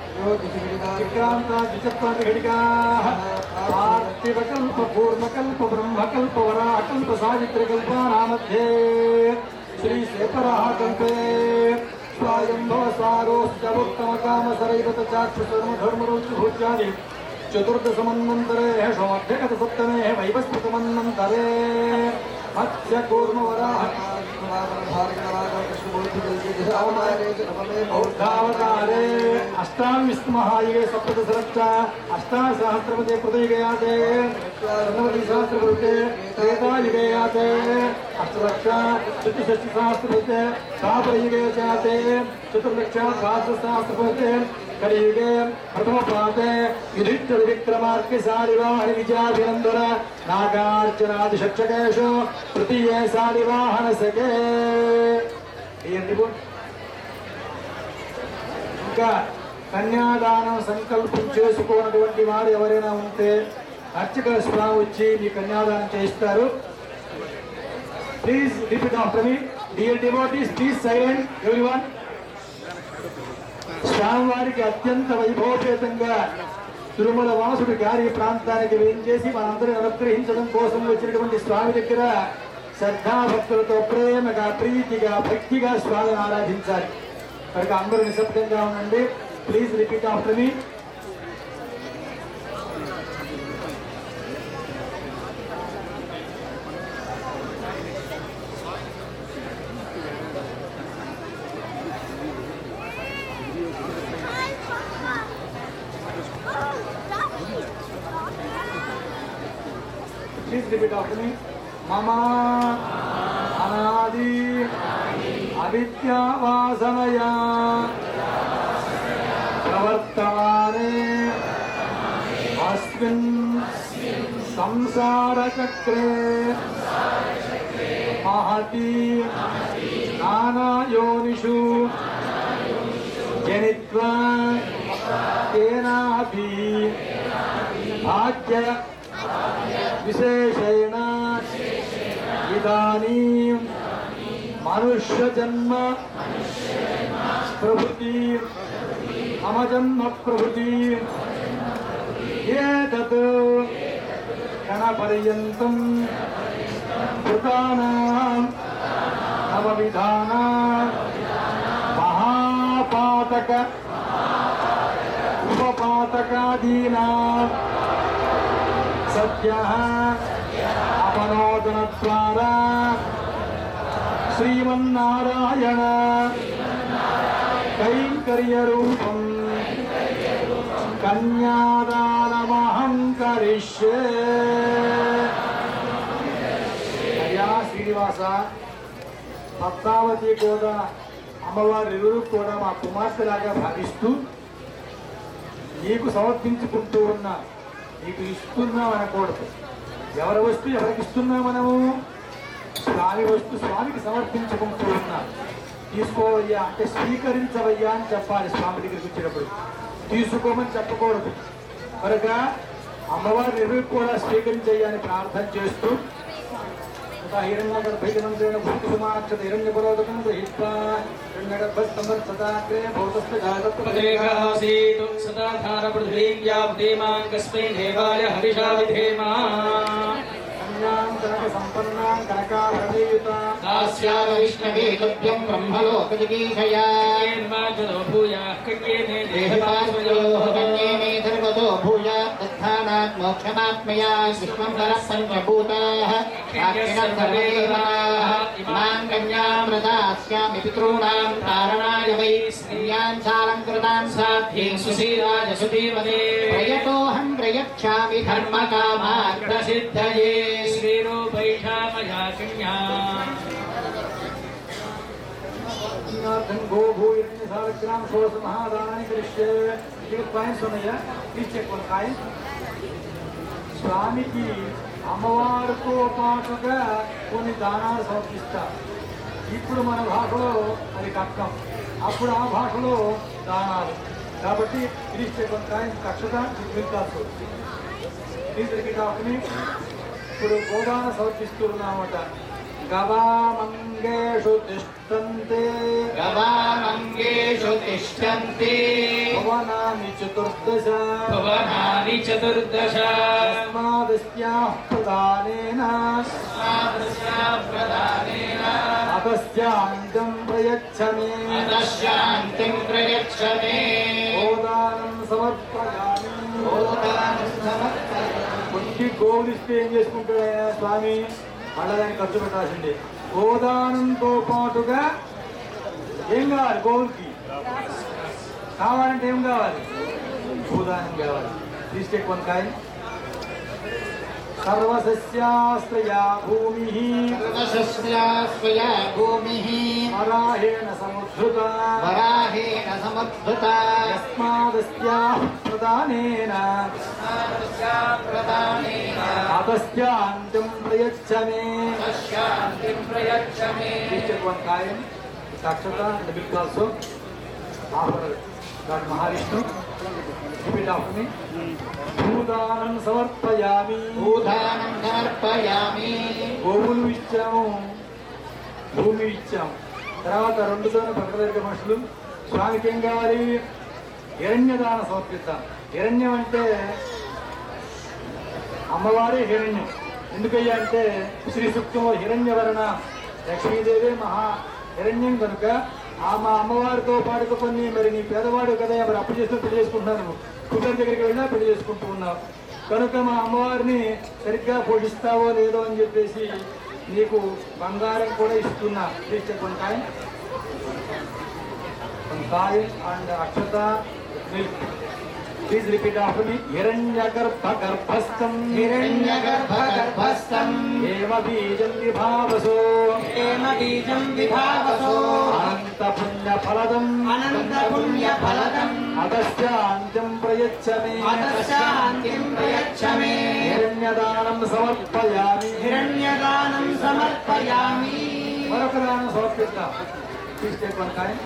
विक्रान्तादिचत्वारिघटिकाः पार्थिवकल्प पूर्णकल्प ब्रह्मकल्प वराकल्प सावित्रिकल्पानामध्ये श्रीशेखरः कल्पे स्वायम्भव स्वारोश्चवोत्तमकामसरैवत चाक्षुसर्वधर्मरोचभूत्यादि चतुर्दशमन्वन्तरे सोमभ्यगतसप्तमे वैवस्पतमन्वन्तरे मत्स्य कूर्मवराः బౌద్ధావతారే అష్టావిష్మహాయుగే సప్తదశరక్ష అష్టాసహస్రపదే కృతయుగయాతే ఉన్నవతి సహస్రపదే త్రేతాయుగే యాతే అష్టలక్ష చతుషష్టి సహస్రపదే ద్వాపరయుగే జాతే చతుర్లక్ష సహస్రపదే కలియుగే ప్రథమ పాతే యుధిష్ఠిర విక్రమార్కి సారివాహన విజయాభినందన నాగార్జునాది శిక్షకేషు తృతీయ సారివాహన సకే ఏంటి బో? ఇంకా కన్యాదానం సంకల్పం చేసుకోనటువంటి వారు ఎవరైనా ఉంటే అర్చక స్వామి వచ్చి మీ కన్యాదానం చేయిస్తారు please repeat after me dear devotees please silent everyone స్వామివారికి అత్యంత వైభవపేతంగా తిరుమల వాసుడు గారి ప్రాంతానికి వేయించేసి మనందరిని అనుగ్రహించడం కోసం వచ్చినటువంటి స్వామి దగ్గర శ్రద్ధాభక్తులతో ప్రేమగా ప్రీతిగా భక్తిగా స్వామిని ఆరాధించాలి కనుక అందరూ నిశ్శబ్దంగా ఉండండి please repeat after me please repeat after me మమ అనాది అవిద్యావాసనయా ప్రవర్తమానే అస్మిన్ సంసారచక్రే మహతి నానాయోనిషు జనిత్వా తేనాభి భాగ్య విశేషేణ ఇదానీం మనుష్య జన్మ ప్రభుతి మమ జన్మ ప్రభుతి ఏతత్ క్షణపర్యంతం కృతానాం నవ విధాన మహాపాతక ఉపపాతకాదీనా సత్య అపనోదన ద్వారా శ్రీమన్నారాయణ కైంకర్య రూపం కన్యాదానమహం కరిష్యే అయ్యా శ్రీనివాస పద్మావతి కూడా అమ్మవారి ఇరువురు కూడా మా కుమార్తెలాగా భావిస్తూ నీకు సమర్పించుకుంటూ ఉన్నా నీకు ఇస్తున్నాం అనకూడదు ఎవరి వస్తువు ఎవరికి ఇస్తున్నాం మనము స్వామి వస్తువు స్వామికి సమర్పించుకుంటూ ఉన్నా తీసుకోవయ్యా అంటే స్వీకరించవయ్యా అని చెప్పాలి స్వామి దగ్గరికి వచ్చినప్పుడు తీసుకోమని చెప్పకూడదు కనుక అమ్మవారి నిర్వహి కూడా స్వీకరించయ్యా అని ప్రార్థన చేస్తూ హిరణ్యగర్భైకమంత్రేణ భూకుసుమాక్షత హిరణ్యపరోదకం గృహీత్వా హిరణ్యగర్భస్తమర్సదాగ్రే భూతస్థ జాగత్వ పదేకాసీతు సదాధార పృథ్వీం వ్యాప్తేమాం కస్మై దేవాయ హరిషా విధేమా కన్యాం కనక సంపన్నాం కనకాభరణీయుత దాస్యామ విష్ణవే తుభ్యం బ్రహ్మలోకజిగీషయా దేహపాశోహకన్యేనే సర్వతో భూయ తత్థానాత్ మోక్షమాత్మయా విశ్వం నరః పంచభూతాః సాక్షిణः సర్వదేవతాः ఇమాం కన్యాం ప్రదాస్యామి పితॄణాం కారణాయ వై స్త్రియాన్ సాలంకృతాన్ సాధ్యే సుశీలాయ సుధీమదే ప్రయతోహం ప్రయచ్ఛామి ధర్మకామాన్ ప్రసిద్ధయే శ్రీరూపైషామయా కన్యా పుణ్యార్థం గో భూయిరణ్య సాలగ్రామ షోడశ మహాదానాన్ని కరిష్యే ఇక్కడ కాయిన్స్ ఉన్నాయా ప్లీజ్ చెక్ వన్ కాయిన్ స్వామికి అమ్మవారితో పాటుగా కొన్ని దానాలు సమర్పిస్తారు ఇప్పుడు మన భాషలో అది కక్కం అప్పుడు ఆ భాషలో దానాలు కాబట్టి ప్లీజ్ చెక్ వన్ కాయిన్స్ కక్షత విల్కాల్సి ప్లీజ్ రిపీట్ ఆఫ్ని ఇప్పుడు గోదాన సమర్పిస్తూ ఉన్నామట గవామంగేషు తిష్టంతే గవామంగేషు తిష్టంతి భవనాని చతుర్దశ భవనాని చతుర్దశ తస్మాదస్యాః ప్రదానేన అతస్యాంతం ప్రయచ్చమే శాంతిం ప్రయచ్చమే గోదానం సమర్పయామి కొద్ది గోవులు ఇస్తే ఏం చేసుకుంటాడు ఆయన స్వామి మళ్ళా దాన్ని ఖర్చు పెట్టాల్సిందే గోదానంతో పాటుగా ఏం కావాలి కావాలి గోవులకి కావాలంటే ఏం కావాలి భూదానం కావాలి ప్లీజ్ టేక్ వన్ కాయ్ సర్వసస్యాశ్రయా భూమి సర్వశస్యాశ్రయా భూమిః వరాహేణ సముద్ధృత వరాహేణ సముద్భుతా యస్మాదస్యా ప్రదానేన ప్రదానేన అతస్యాంతం ప్రయచ్చ మే ప్లీజ్ టేక్ వన్ కాయ్ సాక్షత and big also offer god Mahavishnu repeat of me భూదానం సమర్పయామి భూదానం సమర్పయామి గోవులు ఇచ్చాము భూమి ఇచ్చాము తర్వాత రెండుతోనే పక్కదరిక మనుషులు స్వామికి ఏం కావాలి హిరణ్యదానం సమర్పిద్దాం హిరణ్యం అంటే అమ్మవారే హిరణ్యం ఎందుకయ్యా అంటే శ్రీ సూక్తంలో హిరణ్యవరణ లక్ష్మీదేవి మహా హిరణ్యం కనుక ఆ మా అమ్మవారితో పాటుకు కొన్ని మరి నీ పేదవాడు కదా మరి అప్పు చేస్తూ పెళ్లి చేసుకుంటున్నాను కుక్కర్ దగ్గరికి వెళ్ళినా పెళ్లి చేసుకుంటూ ఉన్నావు కనుక మా అమ్మవారిని సరిగ్గా పోషిస్తావో లేదో అని చెప్పేసి నీకు బంగారం కూడా ఇస్తున్నా ప్లీజ్ చెప్పండి కాయ్ కాయ్ అండ్ అక్షత milk please repeat of me హిరణ్య గర్భ గర్భస్థం హిరణ్యగర్భగర్భస్థం ఏమ బీజం విభావసో హేమ బీజం విభావసో అనంత పుణ్య ఫలదం అనంత పుణ్య ఫలదం అగస్త్యాంత్యం ప్రయచ్చ మే అతశాంతిం ప్రయచ్చ మే హిరణ్యదానం సమర్పయామి హిరణ్యదానం సమర్పయామి మరొక దానం సమర్పిద్దాం ప్లీజ్ టేక్ వన్ కాయ్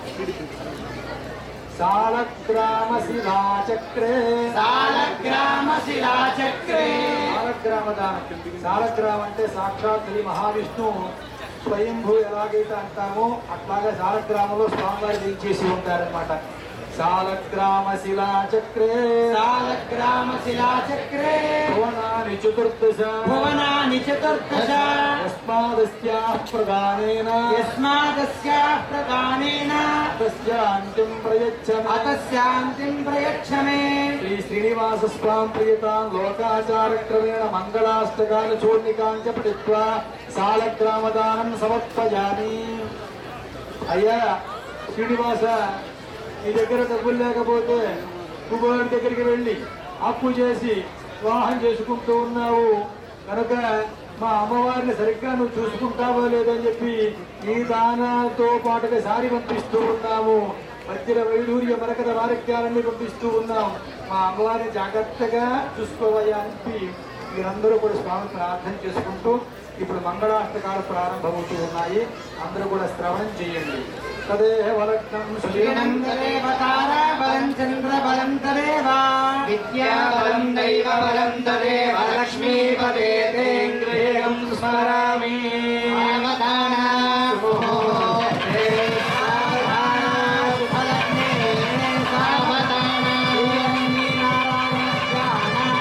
సాలగ్రామ శిలాచక్రే సాలగ్రామ శిలాచక్రే సాలగ్రామ దానం సాలగ్రామ అంటే సాక్షాత్ శ్రీ మహావిష్ణు స్వయంభూ ఎలాగైతే అంటామో అట్లాగే సాలగ్రామంలో స్వామివారి దించేసి ఉంటారనమాట సాలగ్రామ శిలాచక్రే సాలగ్రామ శిలాచక్రే భువనాని చతుర్దశ భువనాని చతుర్దశ యస్మాదస్యా ప్రదానేన యస్మాదస్యా ప్రదానేన తస్యాంత్యం ప్రయచ్చమి అతశాంతిం ప్రయచ్చ మే శ్రీ శ్రీనివాస స్వామి ప్రియతాం లోకాచారక్రమేణ మంగళాష్టకాన్ని చూర్ణికాంచ పఠిత్వా సాలగ్రామదానం సమర్పయామి అయ్యా శ్రీనివాస నీ దగ్గర డబ్బులు లేకపోతే కుబేరుడి దగ్గరికి వెళ్ళి అప్పు చేసి వివాహం చేసుకుంటూ ఉన్నావు కనుక మా అమ్మవారిని సరిగ్గా నువ్వు చూసుకుంటావో లేదని చెప్పి ఈ దానాలతో పాటుగా సారి పంపిస్తూ ఉన్నాము వజ్ర వైడూర్య మరకత వారక్యాలన్నీ పంపిస్తూ ఉన్నాం మా అమ్మవారిని జాగ్రత్తగా చూసుకోవయ్యా అని చెప్పి మీరందరూ కూడా స్వామి ప్రార్థన చేసుకుంటూ ఇప్పుడు మంగళాష్టకాలు ప్రారంభమవుతూ ఉన్నాయి అందరూ కూడా శ్రవణం చేయండి తదేహ వలగ్నం శ్రీణం తదేవ తారాబలం చంద్రబలం తదేవ విద్యాబలం దైవ బలం తదేవ లక్ష్మీపదే గృహేయం స్మరామి సావధాన సుముహూర్తే సావధాన సుఫలగ్నే సావధాన శ్రీలక్ష్మీనారాయణ ధ్యాన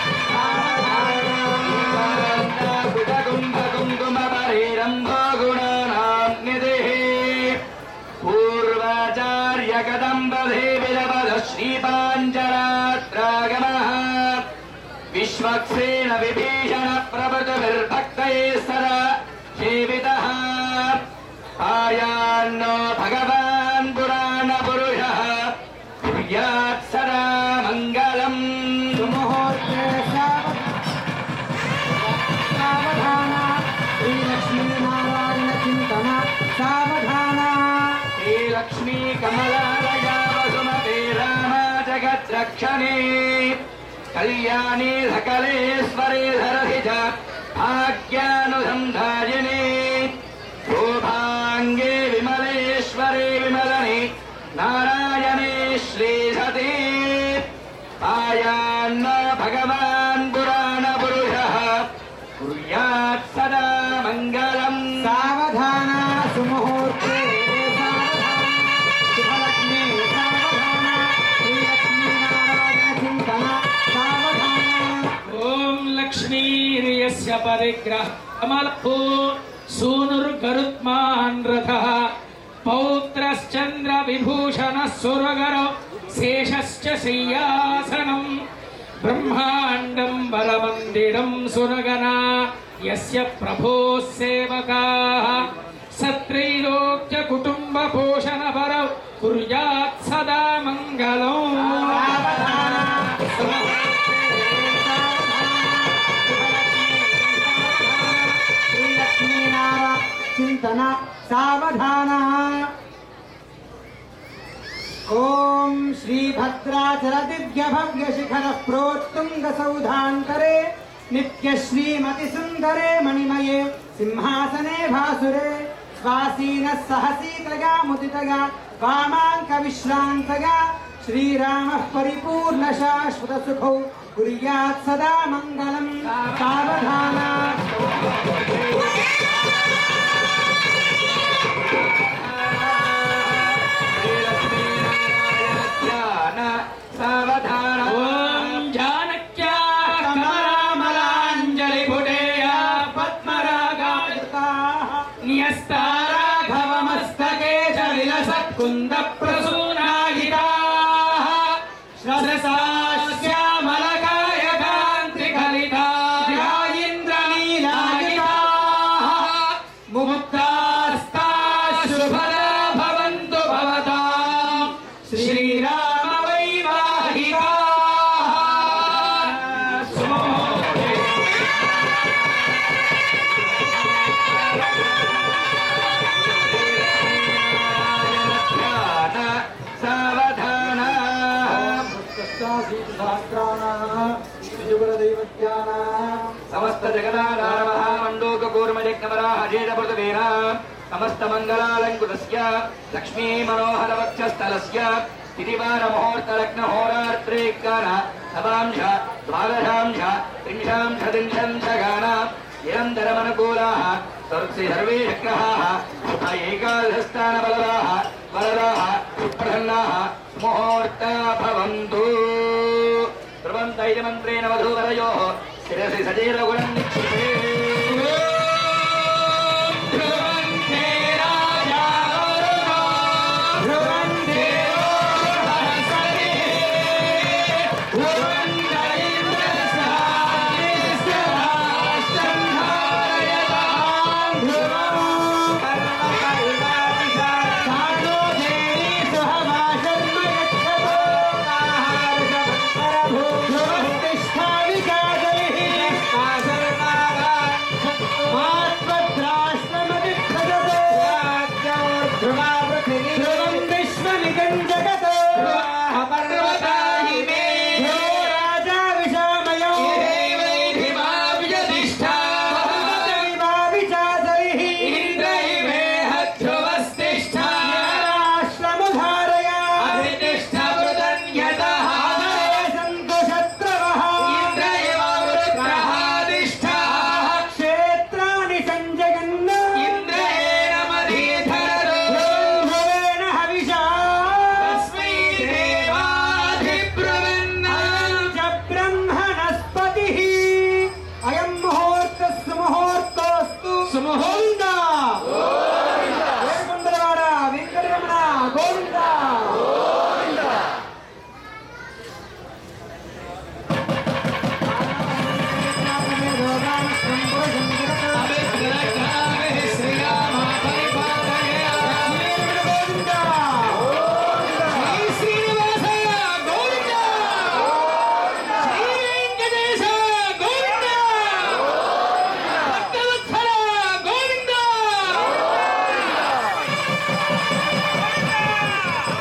పూర్వాచార్య కదంబధే విలపద శ్రీపాంజరాత్రాగమః విశ్వక్సేన విభీషణ ప్రభృతిర్భక్తయే సదా సేవితः ఆయాన్నో భగవాన్ పురాణ పురుషः కుర్యాత్ సదా మంగళం సుముహూర్తే సావధాన శ్రీలక్ష్మీనారాయణ చింతన సావధాన శ్రీలక్ష్మీ కమలాలయా వసుమతే రామా జగద్రక్షణే కళ్యాణే సకలేశ్వరే ధరసి చ భాగ్యానుసంధాయినే శోభాంగే విమలేశ్వరే విమలనే నారాయణే శ్రీసతే ఆయాన్న భగవాన్ పురాణ పురుషः కుర్యాత్ సదా మంగళం సావధాన సుముహూర్తే సావధాన శుభలగ్నే సావధాన శ్రీలక్ష్మీనారాయణ చింతన సావధాన ఓం లక్ష్మీర్యస్య పరిగ్రహ కమలభూ సూనుర్గరుత్మాన్ రథ పౌత్రశ్చంద్ర విభూషణ సురగరో శేషశ్చ శయ్యాసనం బ్రహ్మాండం బలమందిరం సురగణ యస్య ప్రభో సేవకాః సత్రైలోక్య కుటుంబ పోషణ పర కుర్యాత్ సదా మంగళం చింతన సావధాన ఓం శ్రీభద్రాచల దివ్య భవ్య శిఖర ప్రోత్తుంగ సౌధాంతరే నిత్య శ్రీమతి సుందరే మణిమయే సింహాసనే భాసురే స్వాసీన సహసీతగా ముదితగా వామాంక విశ్రాంతగా శ్రీరామ పరిపూర్ణ శాశ్వత సుఖౌ కుర్యాత్ సదా మంగళం సావధాన సావధాన ఓం జానక్యా కమలామలాంజలి పుటేయా పద్మరాగా న్యస్తారాఘవమస్తకే చ విలసత్కుంద ప్రసూనాయితా శ్రసాశ్యామలకాయ కాంతి కలితా ఇంద్రనీలాయితా ముక్తాస్తా శుభదా భవంతు భవతాం శ్రీరామ వైవాహికా సావధాన సమస్త జగదాధార మహామండోక కూర్మజగ్నవరాహ జేద పృథవేన సమస్త మంగళాలంకురస్య లక్ష్మీ మనోహర వక్షస్థలస్య తిరివార ముహూర్త లగ్న హోరాత్రేకార నవాంశ ద్వాదశాంశ త్రింశాంశ త్రింశంశ గాన నిరంతరమనుకూలాः सर्वे सर्वे शक्राः एकादशस्थान बलदाः वरदाः सुप्रसन्नाः मुहूर्ता भवन्तु ध्रुवन्त इति मन्त्रेण वधूवरयोः शिरसि सचेरगुणं निक्षिपे ధ్రువంతే రాజా వరుణో ధ్రువంతే సరస్వతి ధ్రువంత ఇంద్రస్యాదిస్యరాష్ట్రం ధ్రువం సాధో దేవి సుహవాశర్మ యచ్చతో ధ్రువతిష్ఠా వికాసలిః ధ్రువం విశ్వమిదం జగతో పర్వతాహిమే రాజా విషామయం ధ్రువస్తిష్ఠాశ్రమధారయా క్షేత్రాన్ని సంజగన్న ధ్రువేణ హవిషా చ బ్రహ్మణస్పతి అయం ముహూర్తస్సు ముహూర్తోస్తు సుముహూర్త వేడుకొండలవాడ వెంకటరమణ గోవింద గోవింద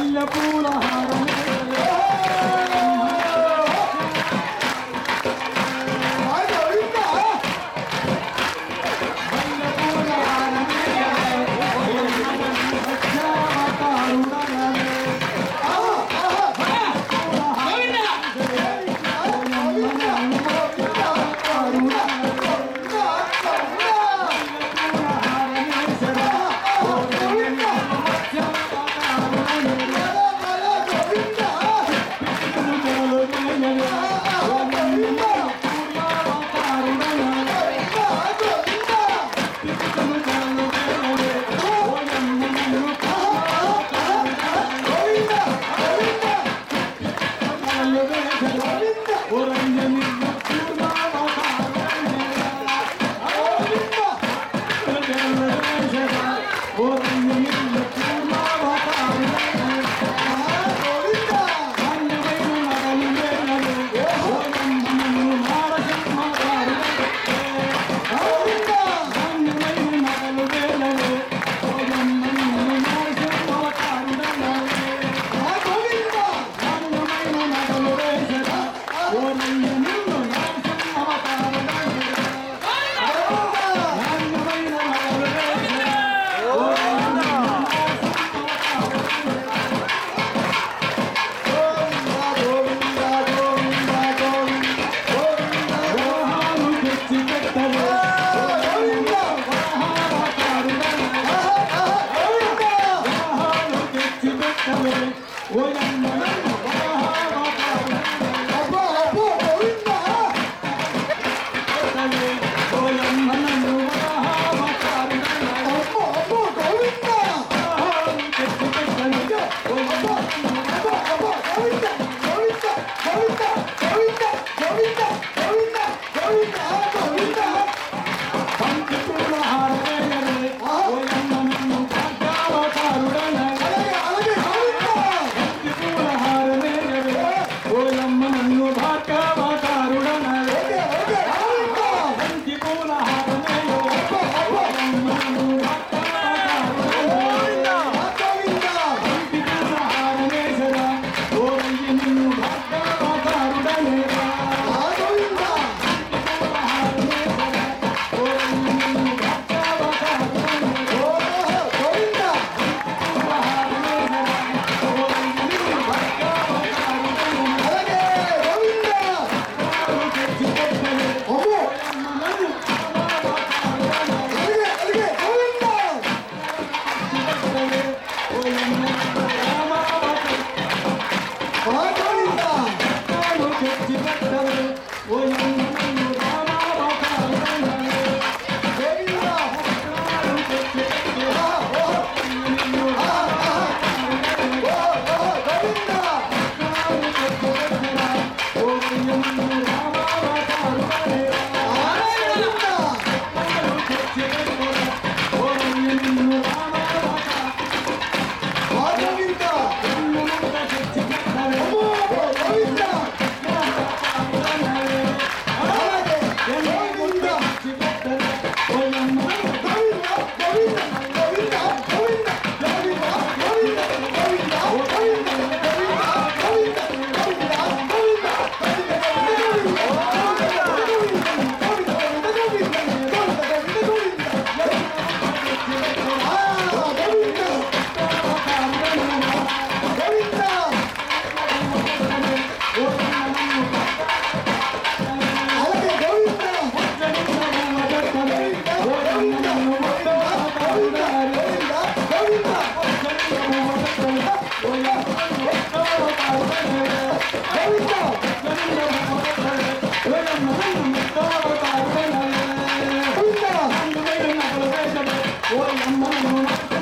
ఓ అమ్మ